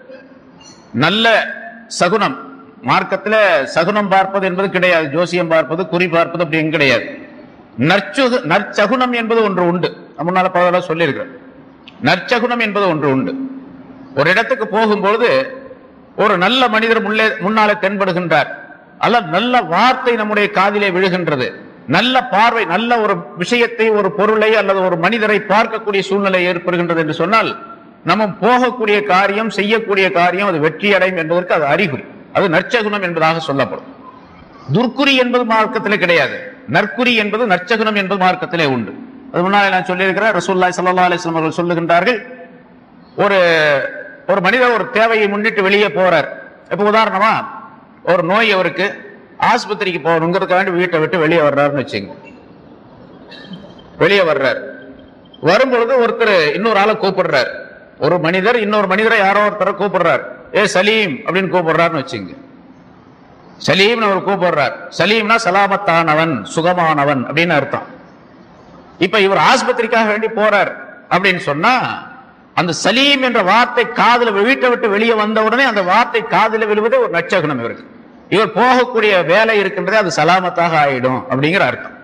நல்ல சகுனம் மார்க்கத்துல சகுனம் பார்ப்பது என்பது கிடையாது ஜோசியம் பார்ப்பது குறி பார்ப்பது அப்படி கிடையாது நற்சுகு நற்சகுனம் என்பது ஒன்று உண்டு நான் முன்னால பல சொல்லியிருக்கிறேன் நற்சகுனம் என்பது ஒன்று உண்டு ஒரு இடத்துக்கு போகும்பொழுது ஒரு நல்ல மனிதர் முள்ளே முன்னாலே தென்படுகின்றார் அல்லது நல்ல வார்த்தை நம்முடைய காதிலே விழுகின்றது நல்ல பார்வை நல்ல ஒரு விஷயத்தை ஒரு பொருளை அல்லது ஒரு மனிதரை பார்க்கக்கூடிய சூழ்நிலை ஏற்படுகின்றது என்று சொன்னால் நம்ம போகக்கூடிய காரியம் செய்யக்கூடிய காரியம் அது வெற்றி அடையும் என்பதற்கு அது அறிகுறி அது நற்சகுனம் என்பதாக சொல்லப்படும் துர்க்குறி என்பது மார்க்கத்திலே கிடையாது நற்குறி என்பது நற்சகுனம் என்பது மார்க்கத்திலே உண்டு அது முன்னாலே நான் சொல்லியிருக்கிறேன் ரசூல்லாய் ஸல்லல்லாஹு அலைஹி வஸல்லம் அவர்கள் சொல்லுகின்றார்கள் ஒரு ஒரு மனிதர் ஒரு தேவையை முன்னிட்டு வெளியே போறார் இப்ப உதாரணமா ஒரு நோய் அவருக்கு ஆஸ்பத்திரிக்கு போகணுங்கிறதுக்கு வேண்டி வீட்டை விட்டு வெளியே வர்றாருன்னு வச்சுங்க வெளியே வர்றார் வரும்பொழுது ஒருத்தர் இன்னொரு ஆளை கூப்பிடுறார் ஒரு மனிதர் இன்னொரு மனிதரை யாரோ ஒருத்தரை கூப்பிடுறார் ஏ சலீம் அப்படின்னு கூப்பிடுறாருன்னு வச்சுங்க சலீம்னு அவர் கூப்பிடுறார் சலீம்னா சலாமத்தானவன் சுகமானவன் அப்படின்னு அர்த்தம் இப்ப இவர் ஆஸ்பத்திரிக்காக வேண்டி போறார் அப்படின்னு சொன்னா அந்த சலீம் என்ற வார்த்தை காதுல வீட்டை விட்டு வெளியே வந்த உடனே அந்த வார்த்தை காதுல விழுவதே ஒரு நச்சகுணம் இவருக்கு இவர் போகக்கூடிய வேலை இருக்கின்றதே அது சலாமத்தாக ஆயிடும் அப்படிங்கிற அர்த்தம்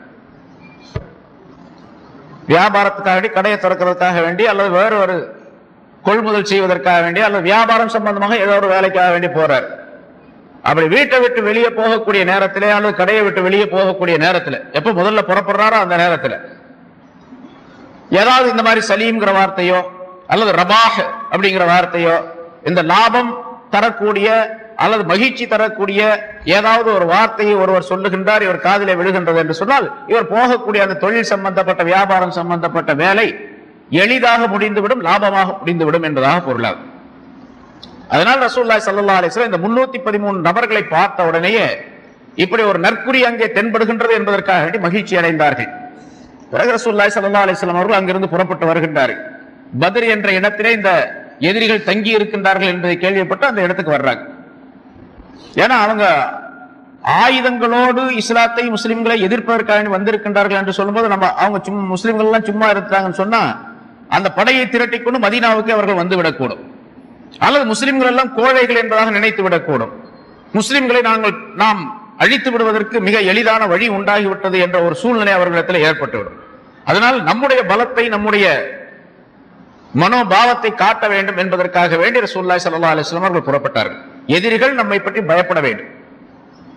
வியாபாரத்துக்காக வேண்டி கடையை திறக்கிறதுக்காக வேண்டி அல்லது வேறு ஒரு கொள்முதல் செய்வதற்காக வேண்டி அல்லது வியாபாரம் சம்பந்தமாக ஏதோ ஒரு வேலைக்காக வேண்டி போறார் அப்படி வீட்டை விட்டு வெளியே போகக்கூடிய நேரத்திலே அல்லது கடையை விட்டு வெளியே போகக்கூடிய நேரத்துல எப்ப முதல்ல புறப்படுறாரோ அந்த நேரத்துல ஏதாவது இந்த மாதிரி சலீம்ங்கிற வார்த்தையோ அல்லது ரபாஹ் அப்படிங்கிற வார்த்தையோ இந்த லாபம் தரக்கூடிய அல்லது மகிழ்ச்சி தரக்கூடிய ஏதாவது ஒரு வார்த்தையை ஒருவர் சொல்லுகின்றார் இவர் காதிலே விழுகின்றது என்று சொன்னால் இவர் போகக்கூடிய அந்த தொழில் சம்பந்தப்பட்ட வியாபாரம் சம்பந்தப்பட்ட வேலை எளிதாக முடிந்துவிடும் லாபமாக முடிந்துவிடும் என்பதாக பொருளாகும் அதனால் ரசூல்லாய் சல்லா அலிஸ்லாம் இந்த முன்னூத்தி பதிமூணு நபர்களை பார்த்த உடனேயே இப்படி ஒரு நற்குறி அங்கே தென்படுகின்றது என்பதற்காக வேண்டி மகிழ்ச்சி அடைந்தார்கள் பிறகு ரசூல்லாய் சல்லா அலிஸ்லாம் அவர்கள் அங்கிருந்து புறப்பட்டு வருகின்றார்கள் பத்ர் என்ற இடத்திலே இந்த எதிரிகள் தங்கி இருக்கின்றார்கள் என்பதை கேள்விப்பட்டு அந்த இடத்துக்கு வர்றாங்க ஏன்னா அவங்க ஆயுதங்களோடு இஸ்லாத்தை முஸ்லிம்களை எதிர்ப்பதற்காக வேண்டி வந்திருக்கின்றார்கள் என்று சொல்லும்போது நம்ம அவங்க சும்மா முஸ்லிம்கள் எல்லாம் சும்மா இருக்கிறாங்கன்னு சொன்னா அந்த படையை திரட்டிக் கொண்டு மதீனாவுக்கு அவர்கள் வந்து விடக்கூடும் அல்லது முஸ்லிம்கள் எல்லாம் கோழைகள் என்பதாக நினைத்து விடக்கூடும் முஸ்லிம்களை நாங்கள் நாம் அழித்து விடுவதற்கு மிக எளிதான வழி உண்டாகிவிட்டது என்ற ஒரு சூழ்நிலை அவர்களிடத்தில் ஏற்பட்டுவிடும் அதனால் நம்முடைய பலத்தை நம்முடைய மனோபாவத்தை காட்ட வேண்டும் என்பதற்காக வேண்டி ரசூல்லாய் ஸல்லல்லாஹு அலைஹி வஸல்லம் அவர்கள் புறப்பட்டார்கள் எதிரிகள் நம்மை பற்றி பயப்பட வேண்டும்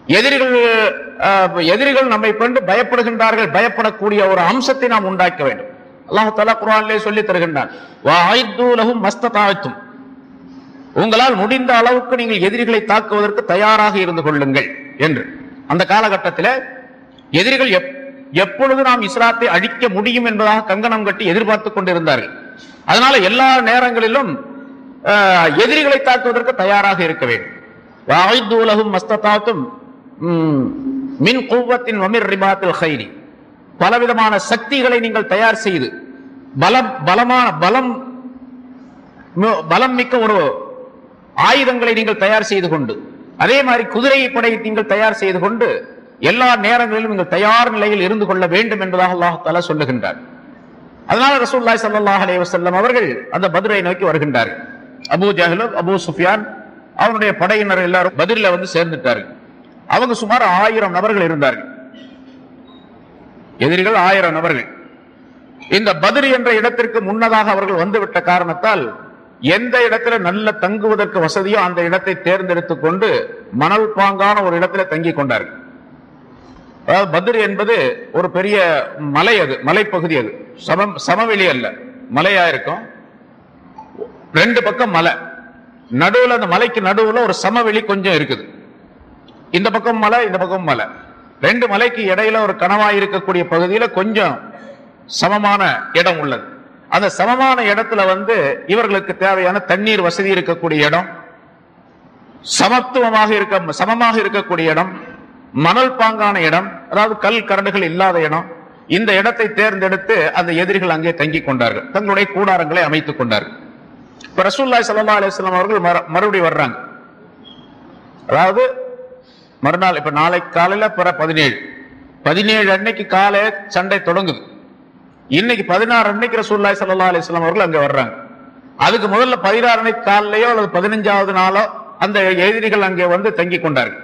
எதிரிகள் அஹ், எதிரிகள் நம்மை கொண்டு பயப்படுகின்றார்கள் பயப்படக்கூடிய ஒரு அம்சத்தை நாம் உண்டாக்க வேண்டும் அல்லாஹ் தலா குரானிலே சொல்லி தருகின்றான் "வஅய்து லஹும் மஸ்ததாஅத்தும்." உங்களால் முடிந்த அளவுக்கு நீங்கள் எதிரிகளை தாக்குவதற்கு தயாராக இருந்து கொள்ளுங்கள் என்று அந்த காலகட்டத்தில் எதிரிகள் எப்- எப்பொழுது நாம் இஸ்லாத்தை அழிக்க முடியும் என்பதாக கங்கணம் கட்டி எதிர்பார்த்து கொண்டிருந்தார்கள் அதனால எல்லா நேரங்களிலும் அஹ், எதிரிகளை தாக்குவதற்கு தயாராக இருக்க வேண்டும் "வஅய்து லஹும் மஸ்ததாஅத்தும்." ம், மின் குவத்தின் வமிர் ரிபாத்தில் ஹைரி பலவிதமான சக்திகளை நீங்கள் தயார் செய்து பலம் பலமான பலம் மி- பலம் மிக்க ஒரு ஆயுதங்களை நீங்கள் தயார் செய்து கொண்டு அதே மாதிரி குதிரை படை நீங்கள் தயார் செய்து கொண்டு எல்லா நேரங்களிலும் நீங்கள் தயார் நிலையில் இருந்து கொள்ள வேண்டும் என்பதாக அல்லாஹ் தஆலா சொல்லுகின்றார் அதனால ரசூலுல்லாஹி ஸல்லல்லாஹு அலைஹி வஸல்லம் அவர்கள் அந்த பத்ரை நோக்கி வருகின்றார்கள் அபூ ஜஹல் அபூ சுஃபியான் அவனுடைய படையினர் எல்லாரும் பதிரில வந்து சேர்ந்துட்டார்கள் அவங்க சுமார் ஆயிரம் நபர்கள் இருந்தார்கள் எதிரிகள் ஆயிரம் நபர்கள் இந்த பத்ரி என்ற இடத்திற்கு முன்னதாக அவர்கள் வந்துவிட்ட காரணத்தால் எந்த இடத்துல நல்ல தங்குவதற்கு வசதியோ அந்த இடத்தை தேர்ந்தெடுத்துக் கொண்டு மணல் பாங்கான ஒரு இடத்துல தங்கிக் கொண்டார்கள் அதாவது பத்ரி என்பது ஒரு பெரிய மலை அது மலைப்பகுதி அது சமம் சமவெளி அல்ல மலையா இருக்கும் ரெண்டு பக்கம் மலை நடுவுல அந்த மலைக்கு நடுவுல ஒரு சமவெளி கொஞ்சம் இருக்குது இந்த பக்கம் மலை இந்த பக்கம் மலை ரெண்டு மலைக்கு இடையில ஒரு கனவாய் இருக்கக்கூடிய பகுதியில கொஞ்சம் சமமான இடம் உள்ளது அந்த சமமான இடத்துல வந்து இவர்களுக்கு தேவையான தண்ணீர் வசதி இருக்கக்கூடிய இடம் சமத்துவமாக இருக்க சமமாக இருக்கக்கூடிய இடம் மணல் பாங்கான இடம் அதாவது கல் கரண்டுகள் இல்லாத இடம் இந்த இடத்தை தேர்ந்தெடுத்து அந்த எதிரிகள் அங்கே தங்கிக் கொண்டார்கள் தங்களுடைய கூடாரங்களை அமைத்துக் கொண்டார்கள் இப்ப ரசூல்லாய் சல்லா அலிஸ்லாம் அவர்கள் மறு- மறுபடியும் வர்றாங்க அதாவது மறுநாள் இப்ப நாளை காலையில பிற பதினேழு பதினேழு அன்னைக்கு காலை சண்டை தொடங்குது இன்னைக்கு பதினாறு அன்னைக்கு ரசூல்லாய் சல்லா அலிஸ்லாம் அவர்கள் அங்க வர்றாங்க அதுக்கு முதல்ல பதினாறு அன்னைக்கு காலையோ அல்லது பதினஞ்சாவது நாளோ அந்த எதிரிகள் அங்கே வந்து தங்கி கொண்டார்கள்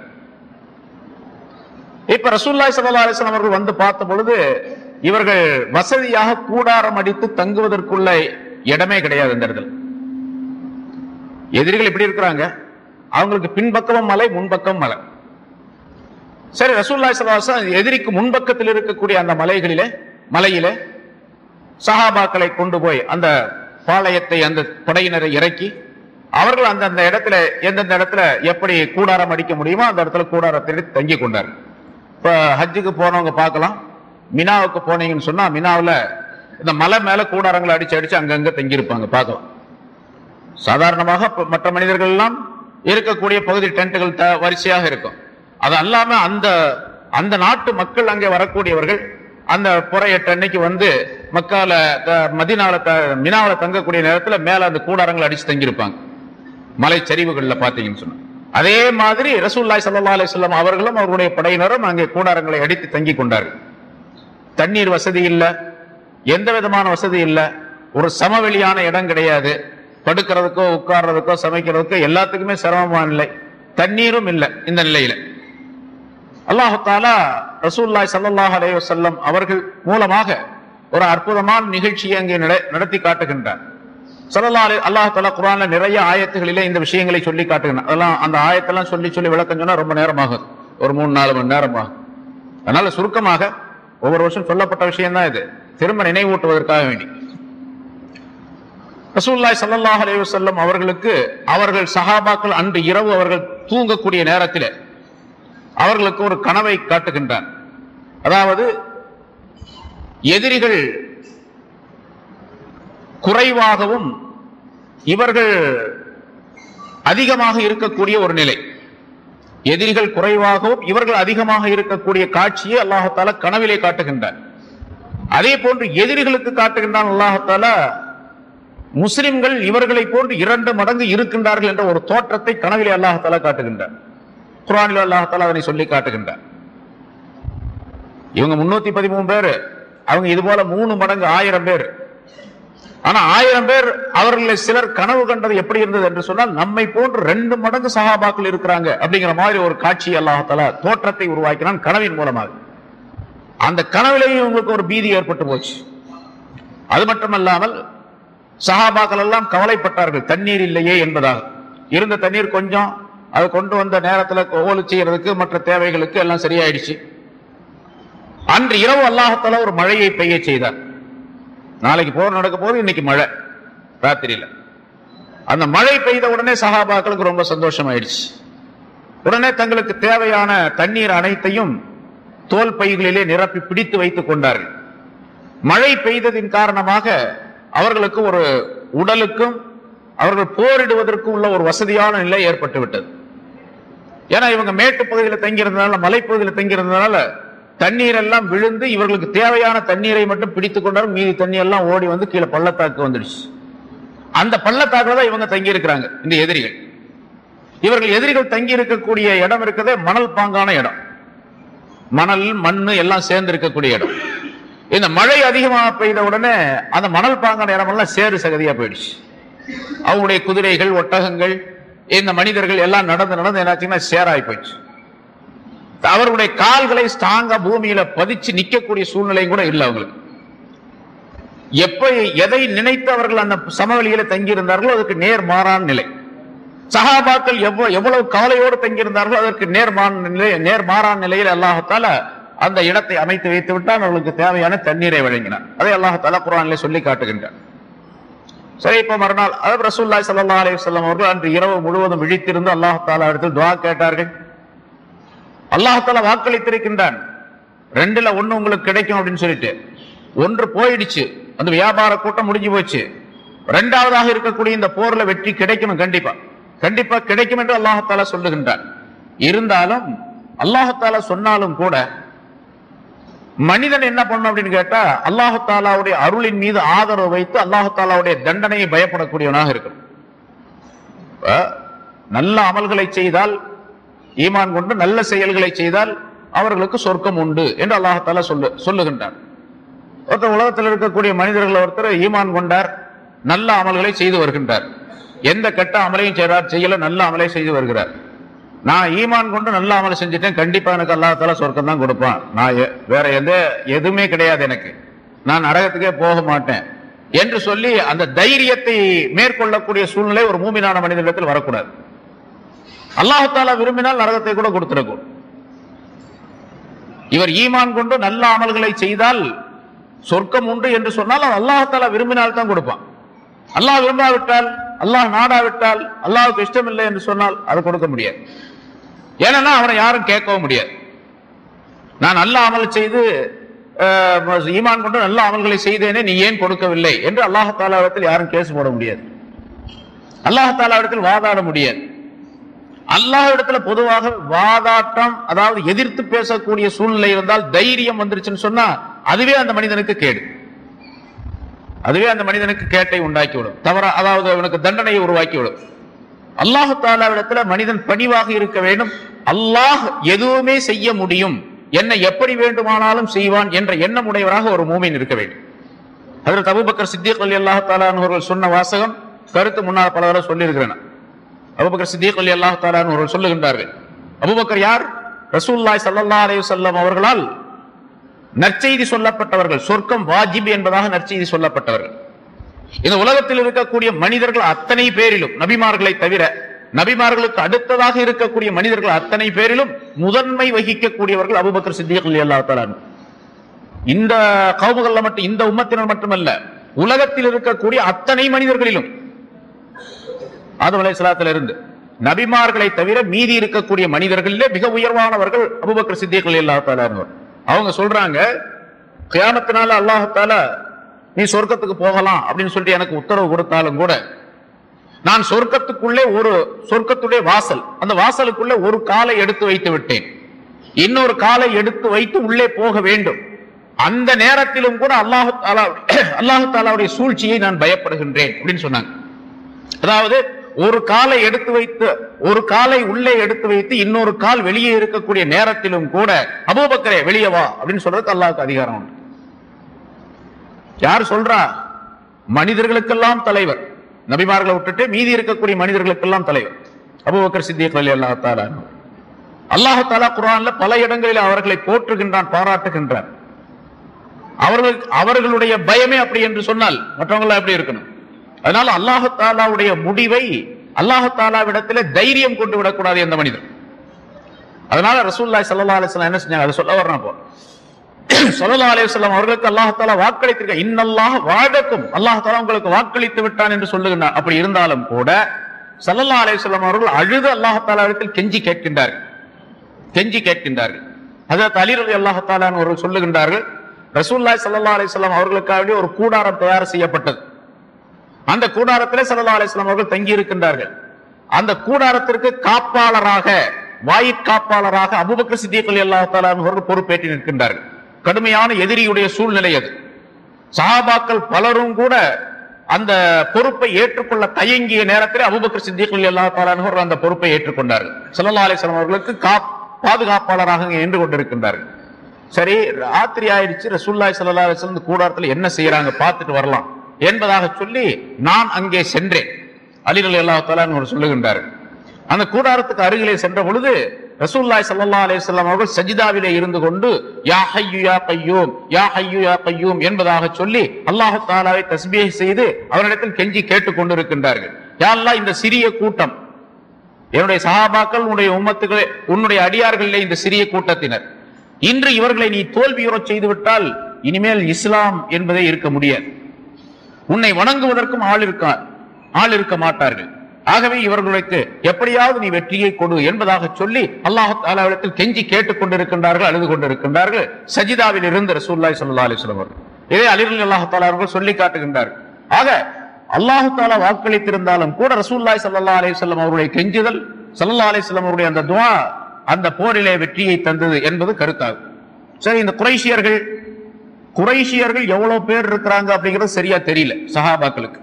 இப்ப ரசூல்லாய் சல்லா அலிஸ்லாம் அவர்கள் வந்து பார்த்த பொழுது இவர்கள் வசதியாக கூடாரம் அடித்து தங்குவதற்குள்ள இடமே கிடையாது இந்த இடத்துல எதிரிகள் இப்படி இருக்கிறாங்க அவங்களுக்கு பின்பக்கமும் மலை முன்பக்கம் மலை சரி ரசூல்லாய் சல்லாஹ் எதிரிக்கு முன்பக்கத்தில் இருக்கக்கூடிய அந்த மலைகளிலே மலையிலே சஹாபாக்களை கொண்டு போய் அந்த பாளையத்தை அந்த படையினரை இறக்கி அவர்கள் அந்த அந்த இடத்துல எந்தெந்த இடத்துல எப்படி கூடாரம் அடிக்க முடியுமோ அந்த இடத்துல கூடாரத்தை தங்கி கொண்டார்கள் இப்ப ஹஜ்ஜுக்கு போனவங்க பார்க்கலாம் மினாவுக்கு போனீங்கன்னு சொன்னா மினாவுல இந்த மலை மேல கூடாரங்களை அடிச்சு அடிச்சு அங்கங்க தங்கி இருப்பாங்க பார்க்கலாம் சாதாரணமாக ப- மற்ற மனிதர்கள் எல்லாம் இருக்கக்கூடிய பகுதி டென்ட்டுகள் த- வரிசையாக இருக்கும் அது அல்லாம அந்த அந்த நாட்டு மக்கள் அங்கே வரக்கூடியவர்கள் அந்த புற எட்டு அன்னைக்கு வந்து மக்கால த- மதீனால த- மினாவுல தங்கக்கூடிய நேரத்துல மேல அந்த கூடாரங்களை அடிச்சு தங்கியிருப்பாங்க மலை சரிவுகள்ல பாத்தீங்கன்னு சொன்னா அதே மாதிரி ரசூல்லாய் சல்லா அலிஸ்லாம் அவர்களும் அவருடைய படையினரும் அங்கே கூடாரங்களை அடித்து தங்கி கொண்டார்கள் தண்ணீர் வசதி இல்ல எந்த விதமான வசதி இல்ல ஒரு சமவெளியான இடம் கிடையாது படுக்கிறதுக்கோ உட்கார்றதுக்கோ சமைக்கிறதுக்கோ எல்லாத்துக்குமே சிரமமான நிலை தண்ணீரும் இல்லை இந்த நிலையில அல்லாஹு தாலா ரசூல்லாய் ஸல்லல்லாஹு அலைஹி வஸல்லம் அவர்கள் மூலமாக ஒரு அற்புதமான நிகழ்ச்சியை அங்கே நட- நடத்தி காட்டுகின்றார் ஸல்லல்லாஹு அலைஹி அல்லாஹ் தாலா குர்ஆன்ல நிறைய ஆயத்துகளிலே இந்த விஷயங்களை சொல்லி காட்டுகிறார் அதெல்லாம் அந்த ஆயத்தெல்லாம் சொல்லி சொல்லி விளக்கம் சொன்னா ரொம்ப நேரமாகும் ஒரு மூணு நாலு மணி நேரமாகும் அதனால சுருக்கமாக ஒவ்வொரு வருஷம் சொல்லப்பட்ட விஷயம் தான் இது திரும்ப நினைவூட்டுவதற்காக வேண்டி ரசூலுல்லாஹி ஸல்லல்லாஹு அலைஹி வஸல்லம் அவர்களுக்கு அவர்கள் சஹாபாக்கள் அன்று இரவு அவர்கள் தூங்கக்கூடிய நேரத்தில் அவர்களுக்கு ஒரு கனவை காட்டுகின்றான் அதாவது எதிரிகள் குறைவாகவும் இவர்கள் அதிகமாக இருக்கக்கூடிய ஒரு நிலை எதிரிகள் குறைவாகவும் இவர்கள் அதிகமாக இருக்கக்கூடிய காட்சியை அல்லாஹால கனவிலே காட்டுகின்றார் அதே போன்று எதிரிகளுக்கு காட்டுகின்றான் அல்லாஹால முஸ்லிம்கள் இவர்களை போன்று இரண்டு மடங்கு இருக்கின்றார்கள் என்ற ஒரு தோற்றத்தை கனவிலே அல்லாஹால காட்டுகின்றார் குரானில் அல்லாஹால அதனை சொல்லி காட்டுகின்றார் இவங்க முன்னூத்தி பதிமூணு பேர் அவங்க இது போல மூணு மடங்கு ஆயிரம் பேர் ஆனா ஆயிரம் பேர் அவர்களில் சிலர் கனவு கண்டது எப்படி இருந்தது என்று சொன்னால் நம்மை போன்று ரெண்டு மடங்கு சகாபாக்கள் இருக்கிறாங்க அப்படிங்கிற மாதிரி ஒரு காட்சி அல்லாஹால தோற்றத்தை உருவாக்கினான் கனவின் மூலமாக அந்த கனவிலேயும் இவங்களுக்கு ஒரு பீதி ஏற்பட்டு போச்சு அது மட்டுமல்லாமல் சஹாபாக்கள் எல்லாம் கவலைப்பட்டார்கள் தண்ணீர் இல்லையே என்பதாக இருந்த தண்ணீர் கொஞ்சம் அது கொண்டு வந்த நேரத்துல ஓலு செய்யறதுக்கு மற்ற தேவைகளுக்கு எல்லாம் சரியாயிடுச்சு அன்று இரவு அல்லாஹத்தால ஒரு மழையை பெய்ய செய்தார் நாளைக்கு போர் நடக்க போது இன்னைக்கு மழை ராத்திரியில அந்த மழை பெய்த உடனே சஹாபாக்களுக்கு ரொம்ப சந்தோஷம் ஆயிடுச்சு உடனே தங்களுக்கு தேவையான தண்ணீர் அனைத்தையும் தோல் பைகளிலே நிரப்பி பிடித்து வைத்துக் கொண்டார்கள் மழை பெய்ததின் காரணமாக அவர்களுக்கு ஒரு உடலுக்கும் அவர்கள் போரிடுவதற்கும் உள்ள ஒரு வசதியான நிலை ஏற்பட்டு விட்டது ஏன்னா இவங்க மேட்டு பகுதியில் தங்கியிருந்தனால மலைப்பகுதியில் தங்கியிருந்தனால தண்ணீர் எல்லாம் விழுந்து இவர்களுக்கு தேவையான தண்ணீரை மட்டும் பிடித்துக் கொண்டாலும் மீதி தண்ணி எல்லாம் ஓடி வந்து கீழே பள்ளத்தாக்கு வந்துடுச்சு அந்த பள்ளத்தாக்குல தான் இவங்க தங்கி இருக்கிறாங்க இந்த எதிரிகள் இவர்கள் எதிரிகள் தங்கி இருக்கக்கூடிய இடம் இருக்கிறதே மணல் பாங்கான இடம் மணல் மண்ணு எல்லாம் சேர்ந்து இருக்கக்கூடிய இடம் இந்த மழை அதிகமாக பெய்த உடனே அந்த மணல் பாங்கான இடமெல்லாம் சேறு சகதியா போயிடுச்சு அவங்களுடைய குதிரைகள் ஒட்டகங்கள் இந்த மனிதர்கள் எல்லாம் நடந்து நடந்து என்னாச்சுன்னா சேராய் போயிடுச்சு அவர்களுடைய கால்களை ஸ்ட்ராங்கா பூமியில பதிச்சு நிக்கக்கூடிய சூழ்நிலையும் கூட இல்லை அவங்களுக்கு எப்ப எதை நினைத்து அவர்கள் அந்த சமவெளியில தங்கியிருந்தார்களோ அதற்கு நேர் மாறான நிலை சஹாபாக்கள் எவ்வளவு எவ்வளவு கவலையோடு தங்கியிருந்தார்களோ அதற்கு நேர்மான நிலை நேர் மாறான நிலையில் அல்லாஹத்தால அந்த இடத்தை அமைத்து வைத்து விட்டால் அவர்களுக்கு தேவையான தண்ணீரை வழங்கினார் அதை அல்லாஹத்தால குரானிலே சொல்லி காட்டுகின்றார் சரி இப்ப மறுநாள் அதாவது ரசூல்லாய் சல்லா அலி வல்லம் அவர்கள் அன்று இரவு முழுவதும் விழித்திருந்து அல்லாஹாலா இடத்தில் துவா கேட்டார்கள் அல்லாஹால வாக்களித்திருக்கின்றான் ரெண்டுல ஒண்ணு உங்களுக்கு கிடைக்கும் அப்படின்னு சொல்லிட்டு ஒன்று போயிடுச்சு அந்த வியாபார கூட்டம் முடிஞ்சு போச்சு ரெண்டாவதாக இருக்கக்கூடிய இந்த போர்ல வெற்றி கிடைக்கணும் கண்டிப்பா கண்டிப்பா கிடைக்கும் என்று அல்லாஹால சொல்லுகின்றான் இருந்தாலும் அல்லாஹால சொன்னாலும் கூட மனிதன் என்ன பண்ணும் அப்படின்னு கேட்டா அல்லாஹாலாவுடைய அருளின் மீது ஆதரவு வைத்து அல்லாஹாலாவுடைய தண்டனையை பயப்படக்கூடியவனாக இருக்கணும் இப்ப நல்ல அமல்களை செய்தால் ஈமான் கொண்டு நல்ல செயல்களை செய்தால் அவர்களுக்கு சொர்க்கம் உண்டு என்று அல்லாஹால சொல்லு சொல்லுகின்றார் ஒருத்தர் உலகத்தில் இருக்கக்கூடிய மனிதர்கள் ஒருத்தர் ஈமான் கொண்டார் நல்ல அமல்களை செய்து வருகின்றார் எந்த கெட்ட அமலையும் செய்றார் செய்யல நல்ல அமலை செய்து வருகிறார் நான் ஈமான் கொண்டு நல்ல அமலை செஞ்சுட்டேன் கண்டிப்பா எனக்கு அல்லாஹால சொர்க்கம் தான் கொடுப்பான் நான் எ- வேற எந்த எதுவுமே கிடையாது எனக்கு நான் நரகத்துக்கே போக மாட்டேன் என்று சொல்லி அந்த தைரியத்தை மேற்கொள்ளக்கூடிய சூழ்நிலை ஒரு மூமினான மனிதனிடத்தில் வரக்கூடாது அல்லாஹாலா விரும்பினால் நரகத்தை கூட கொடுத்திருக்கும் இவர் ஈமான் கொண்டு நல்ல அமல்களை செய்தால் சொர்க்கம் உண்டு என்று சொன்னால் அது அல்லாஹாலா விரும்பினால் தான் கொடுப்பான் அல்லாஹ் விரும்பாவிட்டால் அல்லாஹ் நாடாவிட்டால் அல்லாஹ்வுக்கு இஷ்டம் இல்லை என்று சொன்னால் அது கொடுக்க முடியாது ஏன்னா அவனை யாரும் கேட்கவும் முடியாது நான் நல்ல அமல் செய்து அஹ், ஈமான் கொண்டு நல்ல அமல்களை செய்தேனே நீ ஏன் கொடுக்கவில்லை என்று அல்லாஹாலாவிடத்தில் யாரும் கேஸ் போட முடியாது அல்லாஹாலாவிடத்தில் வாதாட முடியாது அல்லாஹ்விடத்துல பொதுவாக வாதாட்டம் அதாவது எதிர்த்து பேசக்கூடிய சூழ்நிலை இருந்தால் தைரியம் வந்துருச்சுன்னு சொன்னா அதுவே அந்த மனிதனுக்கு கேடு அதுவே அந்த மனிதனுக்கு கேட்டை உண்டாக்கி விடும் தவற அதாவது அவனுக்கு தண்டனையை உருவாக்கி விடும் அல்லாஹு தாலாவிடத்துல மனிதன் பணிவாக இருக்க வேண்டும் அல்லாஹ் எதுவுமே செய்ய முடியும் என்னை எப்படி வேண்டுமானாலும் செய்வான் என்ற எண்ணம் உடையவராக ஒரு மூமின் இருக்க வேண்டும் அதில் அபூபக்கர் சித்திக் அலி அல்லாஹ் அவர்கள் சொன்ன வாசகம் கருத்து முன்னால் பல தடவை சொல்லியிருக்கிறேன் அபூபக்கர் சித்திக் அலி அல்லாஹ் அவர்கள் சொல்லுகின்றார்கள் அபூபக்கர் யார் ரசூல்லாய் ஸல்லல்லாஹு அலைஹி வஸல்லம் அவர்களால் நற்செய்தி சொல்லப்பட்டவர்கள் சொர்க்கம் வாஜிப் என்பதாக நற்செய்தி சொல்லப்பட்டவர்கள் இந்த உலகத்தில் இருக்கக்கூடிய மனிதர்கள் அத்தனை பேரிலும் நபிமார்களை தவிர நபிமார்களுக்கு அடுத்ததாக இருக்கக்கூடிய மனிதர்கள் அத்தனை பேரிலும் முதன்மை வகிக்கக்கூடியவர்கள் அபூபக்கர் சித்திக் அல்லாஹ் தஆலா இந்த கவுமுகள்ல மட்டும் இந்த உம்மத்தினர் மட்டுமல்ல உலகத்தில் இருக்கக்கூடிய அத்தனை மனிதர்களிலும் ஆதம் அலைஹிஸ்ஸலாத்துல இருந்து நபிமார்களை தவிர மீதி இருக்கக்கூடிய மனிதர்களிலே மிக உயர்வானவர்கள் அபூபக்கர் சித்திக் அல்லாஹ் தஆலா அவங்க சொல்றாங்க கியாமத்தினால அல்லாஹ் தஆலா நீ சொர்க்கத்துக்கு போகலாம் அப்படின்னு சொல்லிட்டு எனக்கு உத்தரவு கொடுத்தாலும் கூட நான் சொர்க்கத்துக்குள்ளே ஒரு சொர்க்கத்துடைய வாசல் அந்த வாசலுக்குள்ளே ஒரு காலை எடுத்து வைத்து விட்டேன் இன்னொரு காலை எடுத்து வைத்து உள்ளே போக வேண்டும் அந்த நேரத்திலும் கூட அல்லாஹு தாலா அல்லாஹு தாலாவுடைய சூழ்ச்சியை நான் பயப்படுகின்றேன் அப்படின்னு சொன்னாங்க அதாவது ஒரு காலை எடுத்து வைத்து ஒரு காலை உள்ளே எடுத்து வைத்து இன்னொரு கால் வெளியே இருக்கக்கூடிய நேரத்திலும் கூட அபூபக்கரே வெளியே வா அப்படின்னு சொல்றதுக்கு அல்லாஹ்வுக்கு அதிகாரம் உண்டு யார் சொல்றா மனிதர்களுக்கெல்லாம் தலைவர் நபிமார்களை விட்டுட்டு மீதி இருக்கக்கூடிய மனிதர்களுக்கெல்லாம் தலைவர் அபூபக்கர் சித்திக் அலி அல்லாஹ் தாலா அல்லாஹ் தாலா குரான்ல பல இடங்களில் அவர்களை போற்றுகின்றான் பாராட்டுகின்றான் அவர்கள் அவர்களுடைய பயமே அப்படி என்று சொன்னால் மற்றவங்க எப்படி இருக்கணும் அதனால அல்லாஹு தாலாவுடைய முடிவை அல்லாஹாலாவிடத்திலே தைரியம் கொண்டு விடக்கூடாது எந்த மனிதன் அதனால ரசூல்லாய் சல்லா அலிஸ்லாம் என்ன செஞ்சாங்க அதை சொல்ல வரணும் அப்போ சல்லா அலிஸ்லாம் அவர்களுக்கு அல்லாஹாலா வாக்களித்திருக்க இன்னல்லாஹ் வாழக்கும் அல்லாஹாலா உங்களுக்கு வாக்களித்து விட்டான் என்று சொல்லுகின்றார் அப்படி இருந்தாலும் கூட சல்லல்லா அலிஸ்லாம் அவர்கள் அழுது அல்லாஹாலாவிடத்தில் கெஞ்சி கேட்கின்றார்கள் கெஞ்சி கேட்கின்றார்கள் அதாவது அலிரலி அல்லாஹாலான் அவர்கள் சொல்லுகின்றார்கள் ரசூல்லாய் சல்லா அலிஸ்லாம் அவர்களுக்காக ஒரு கூடாரம் தயார் செய்யப்பட்டது அந்த கூடாரத்திலே சல்லா அலிஸ்லாம் அவர்கள் தங்கி இருக்கின்றார்கள் அந்த கூடாரத்திற்கு காப்பாளராக வாயிற்காப்பாளராக அபுபக்கர் சித்திகள் அல்லா அவர்கள் பொறுப்பேற்று நிற்கின்றார்கள் கடுமையான எதிரியுடைய சூழ்நிலை அது சஹாபாக்கள் பலரும் கூட அந்த பொறுப்பை ஏற்றுக்கொள்ள தயங்கிய நேரத்தில் அபுபக்கர் சித்திகள் அல்லா அவர்கள் அந்த பொறுப்பை ஏற்றுக்கொண்டார்கள் சல்லா அலிஸ்லாம் அவர்களுக்கு காப் பாதுகாப்பாளராக அங்கே நின்று கொண்டிருக்கின்றார்கள் சரி ராத்திரி ஆயிடுச்சு ரசூல்லாய் சல்லா அலிஸ்லாம் கூடாரத்தில் என்ன செய்யறாங்க பார்த்துட்டு வரலாம் என்பதாக சொல்லி நான் அங்கே சென்றேன் அலிரல் அல்லா சொல்லுகின்றார்கள் அந்த கூடாரத்துக்கு அருகிலே சென்ற பொழுது ரசூல்லாய் சல்லா அலிஸ்லாம் அவர்கள் சஜிதாவிலே இருந்து கொண்டு யா ஹையு யா கையூம் யா ஹையு யா கையூம் என்பதாக சொல்லி அல்லாஹு தாலாவை தஸ்பீஹ் செய்து அவரிடத்தில் கெஞ்சி கேட்டுக் கொண்டிருக்கின்றார்கள் யா அல்லாஹ் இந்த சிறிய கூட்டம் என்னுடைய சகாபாக்கள் உன்னுடைய உம்மத்துகளே உன்னுடைய அடியார்களிலே இந்த சிறிய கூட்டத்தினர் இன்று இவர்களை நீ தோல்வியுறச் செய்து விட்டால் இனிமேல் இஸ்லாம் என்பதே இருக்க முடியாது உன்னை வணங்குவதற்கும் ஆள் இருக்க ஆள் இருக்க மாட்டார்கள் ஆகவே இவர்களுக்கு எப்படியாவது நீ வெற்றியை கொடு என்பதாக சொல்லி அல்லாஹ் தாலாவிடத்தில் கெஞ்சி கேட்டுக் கொண்டிருக்கின்றார்கள் அழுது கொண்டிருக்கின்றார்கள் சஜிதாவில் இருந்து ரசூல்லாய் சல்லா அலிஸ்லாம் அவர்கள் இதை அலிரல் அல்லாஹ் தாலா அவர்கள் சொல்லி காட்டுகின்றார்கள் ஆக அல்லாஹு தாலா வாக்களித்திருந்தாலும் கூட ரசூல்லாய் சல்லா அலிஸ்லாம் அவருடைய கெஞ்சுதல் சல்லா அலிஸ்லாம் அவருடைய அந்த துவா அந்த போரிலே வெற்றியை தந்தது என்பது கருத்தாகும் சரி இந்த குறைஷியர்கள் குறைஷியர்கள் எவ்வளவு பேர் இருக்கிறாங்க அப்படிங்கிறது சரியா தெரியல சஹாபாக்களுக்கு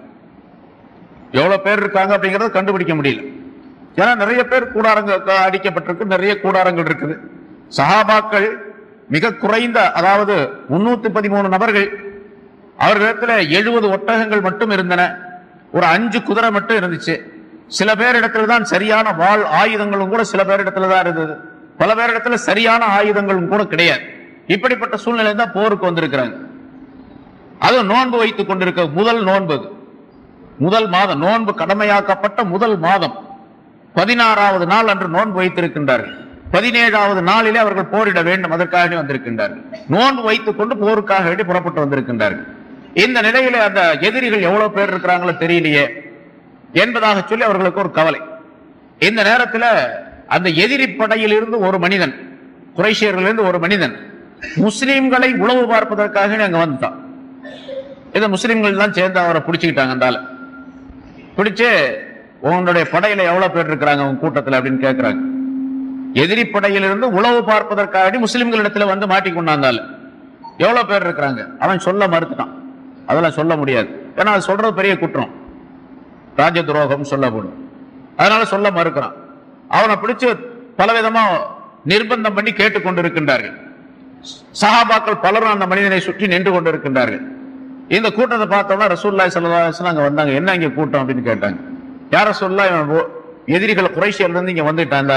எவ்வளவு பேர் இருக்காங்க அப்படிங்கறத கண்டுபிடிக்க முடியல ஏன்னா நிறைய பேர் கூடாரங்க அடிக்கப்பட்டிருக்கு நிறைய கூடாரங்கள் இருக்குது சஹாபாக்கள் மிக குறைந்த அதாவது முன்னூத்தி பதிமூணு நபர்கள் அவர்களிடத்துல எழுபது ஒட்டகங்கள் மட்டும் இருந்தன ஒரு அஞ்சு குதிரை மட்டும் இருந்துச்சு சில பேர் இடத்துல தான் சரியான வாள் ஆயுதங்களும் கூட சில பேர் இடத்துல தான் இருந்தது பல பேர் இடத்துல சரியான ஆயுதங்களும் கூட கிடையாது இப்படிப்பட்ட சூழ்நிலை தான் போருக்கு வந்திருக்கிறாங்க அது நோன்பு வைத்துக் கொண்டிருக்க முதல் நோன்பு அது முதல் மாதம் நோன்பு கடமையாக்கப்பட்ட முதல் மாதம் பதினாறாவது நாள் அன்று நோன்பு வைத்திருக்கின்றார்கள் பதினேழாவது நாளிலே அவர்கள் போரிட வேண்டும் அதற்காக வந்திருக்கின்றார்கள் நோன்பு வைத்துக் கொண்டு போருக்காக வேண்டி புறப்பட்டு வந்திருக்கின்றார்கள் இந்த நிலையில அந்த எதிரிகள் எவ்வளவு பேர் இருக்கிறாங்களோ தெரியலையே என்பதாக சொல்லி அவர்களுக்கு ஒரு கவலை இந்த நேரத்தில் அந்த எதிரி படையில் இருந்து ஒரு மனிதன் குறைஷியர்களிலிருந்து ஒரு மனிதன் முஸ்லிம்களை உளவு பார்ப்பதற்காக அங்க வந்துட்டான் இதை முஸ்லிம்கள் தான் சேர்ந்து அவரை பிடிச்சுக்கிட்டாங்க அந்த ஆளை பிடிச்சு உங்களுடைய படையில எவ்வளவு பேர் இருக்கிறாங்க உங்க கூட்டத்துல அப்படின்னு கேட்கிறாங்க எதிரி படையிலிருந்து உளவு பார்ப்பதற்காக முஸ்லிம்களிடத்துல வந்து மாட்டிக்கொண்டாந்தாள் எவ்வளவு பேர் இருக்கிறாங்க அவன் சொல்ல மறுத்துட்டான் அதெல்லாம் சொல்ல முடியாது ஏன்னா அது சொல்றது பெரிய குற்றம் ராஜ துரோகம் சொல்லப்படும் அதனால சொல்ல மறுக்கிறான் அவனை பிடிச்சு பலவிதமா நிர்பந்தம் பண்ணி கேட்டுக்கொண்டிருக்கின்றார்கள் சஹாபாக்கள் பலரும் அந்த மனிதனை சுற்றி நின்று கொண்டிருக்கின்றார்கள் இந்த கூட்டத்தை பார்த்தோம்னா ரசூல்லாய் சல்லாஹ் அங்க வந்தாங்க என்ன இங்க கூட்டம் அப்படின்னு கேட்டாங்க யார சொல்லா எதிரிகள் குறைசியல் இருந்து இங்க வந்துட்டான்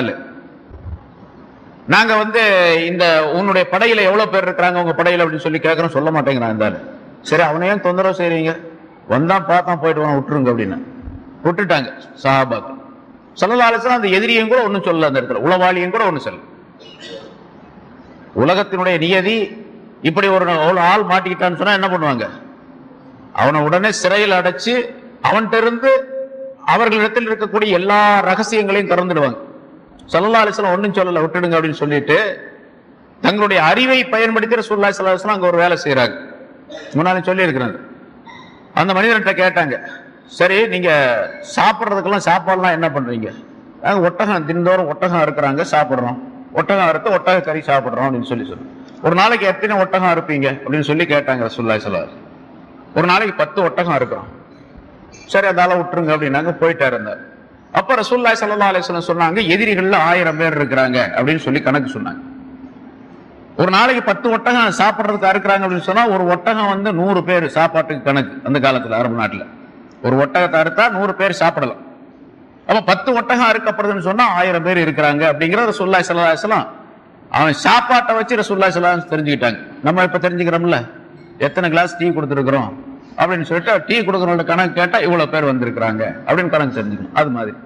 நாங்க வந்து இந்த உன்னுடைய படையில எவ்வளவு பேர் இருக்கிறாங்க உங்க படையில அப்படின்னு சொல்லி கேட்கறோம் சொல்ல மாட்டேங்கிறான் இந்த ஆளு. சரி அவனை ஏன் தொந்தரவு செய்றீங்க வந்தான் பார்த்தான் போயிட்டு வாங்க விட்டுருங்க அப்படின்னு விட்டுட்டாங்க சஹாபாக்கு சல்லா அலிஸ்லாம் அந்த எதிரியும் கூட ஒண்ணும் சொல்லல அந்த இடத்துல உளவாளியும் கூட ஒண்ணும் சொல்ல உலகத்தினுடைய நியதி இப்படி ஒரு ஒரு ஆள் மாட்டிக்கிட்டான்னு சொன்னா என்ன பண்ணுவாங்க அவனை உடனே சிறையில் அடைச்சு அவன்கிட்ட இருந்து அவர்களிடத்தில் இருக்கக்கூடிய எல்லா ரகசியங்களையும் திறந்துடுவாங்க சல்லா அலிஸ்லாம் ஒன்றும் சொல்லல விட்டுடுங்க அப்படின்னு சொல்லிட்டு தங்களுடைய அறிவை பயன்படுத்தி ரசூல்லா சல்லாஹ் அங்க ஒரு வேலை செய்யறாங்க முன்னாலே சொல்லி இருக்கிறாங்க அந்த மனிதர்கிட்ட கேட்டாங்க சரி நீங்க சாப்பிட்றதுக்கெல்லாம் சாப்பாடுலாம் என்ன பண்றீங்க நாங்க ஒட்டகம் தினந்தோறும் ஒட்டகம் இருக்கிறாங்க சாப்பிடுறோம் ஒட்டகம் அறுத்து ஒட்டக கறி சாப்பிடுறோம் அப்படின்னு சொல்லி சொல்லு ஒரு நாளைக்கு எத்தனை ஒட்டகம் இருப்பீங்க அப்படின்னு சொல்லி கேட்டாங்க ரசூல்லா சல்லாஹ் ஒரு நாளைக்கு பத்து ஒட்டகம் இருக்கிறோம் சரி அதால விட்டுருங்க அப்படின்னாங்க போயிட்டாரு இருந்தார் அப்ப ரசூல்லாய் சல்லா அலிஸ்லாம் சொன்னாங்க எதிரிகள்ல ஆயிரம் பேர் இருக்கிறாங்க அப்படின்னு சொல்லி கணக்கு சொன்னாங்க ஒரு நாளைக்கு பத்து ஒட்டகம் சாப்பிடுறதுக்கு அறுக்கிறாங்க அப்படின்னு சொன்னா ஒரு ஒட்டகம் வந்து நூறு பேர் சாப்பாட்டுக்கு கணக்கு அந்த காலத்துல அரபு நாட்டுல ஒரு ஒட்டகத்தை அறுத்தா நூறு பேர் சாப்பிடலாம் அப்ப பத்து ஒட்டகம் அறுக்கப்படுதுன்னு சொன்னா ஆயிரம் பேர் இருக்கிறாங்க அப்படிங்கிற ரசூல்லாய் சல்லா அலிஸ்லாம் அவன் சாப்பாட்டை வச்சு ரசூல்லாய் சல்லா தெரிஞ்சுக்கிட்டாங்க நம்ம இப்ப தெரிஞ்சுக்கிறோம்ல எத்தனை கிளாஸ் டீ கொடுத்துருக்குறோம் அப்படின்னு சொல்லிட்டு டீ கொடுக்குறவங்களோட கணக்கு கேட்டா இவ்வளவு பேர் வந்திருக்கிறாங்க அப்படின்னு கணக்கு தெரிஞ்சுக்கணும் அது மாதிரி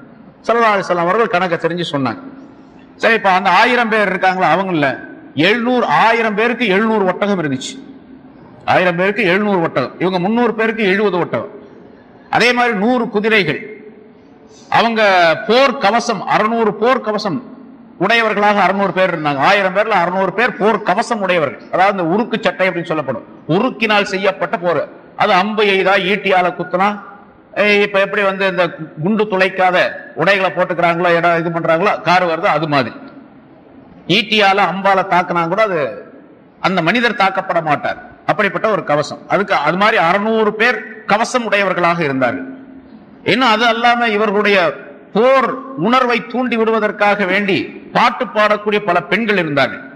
சல்லா அலிஸ்லாம் அவர்கள் கணக்கை தெரிஞ்சு சொன்னாங்க சரி இப்ப அந்த ஆயிரம் பேர் இருக்காங்களா அவங்கள எழுநூறு ஆயிரம் பேருக்கு எழுநூறு ஒட்டகம் இருந்துச்சு ஆயிரம் பேருக்கு எழுநூறு ஒட்டகம் இவங்க முந்நூறு பேருக்கு எழுபது ஒட்டகம் அதே மாதிரி நூறு குதிரைகள் அவங்க போர் கவசம் அறுநூறு போர் கவசம் உடையவர்களாக அறுநூறு பேர் இருந்தாங்க ஆயிரம் பேர்ல அறுநூறு பேர் போர் கவசம் உடையவர்கள் அதாவது இந்த உருக்கு சட்டை அப்படின்னு சொல்லப்படும் உருக்கினால் செய்யப்பட்ட போர் அது அம்பு எய்தா ஈட்டியால குத்துனா ஏய், இப்ப எப்படி வந்து இந்த குண்டு துளைக்காத உடைகளை போட்டுக்கிறாங்களோ இடம் இது பண்றாங்களோ கார் வருதோ அது மாதிரி ஈட்டியால அம்பால தாக்குனா கூட அது அந்த மனிதர் தாக்கப்பட மாட்டார் அப்படிப்பட்ட ஒரு கவசம் அதுக்கு அது மாதிரி அறுநூறு பேர் கவசம் உடையவர்களாக இருந்தார்கள் இன்னும் அது அல்லாம இவர்களுடைய போர் உணர்வை தூண்டி விடுவதற்காக வேண்டி பாட்டு பாடக்கூடிய பல பெண்கள் இருந்தார்கள்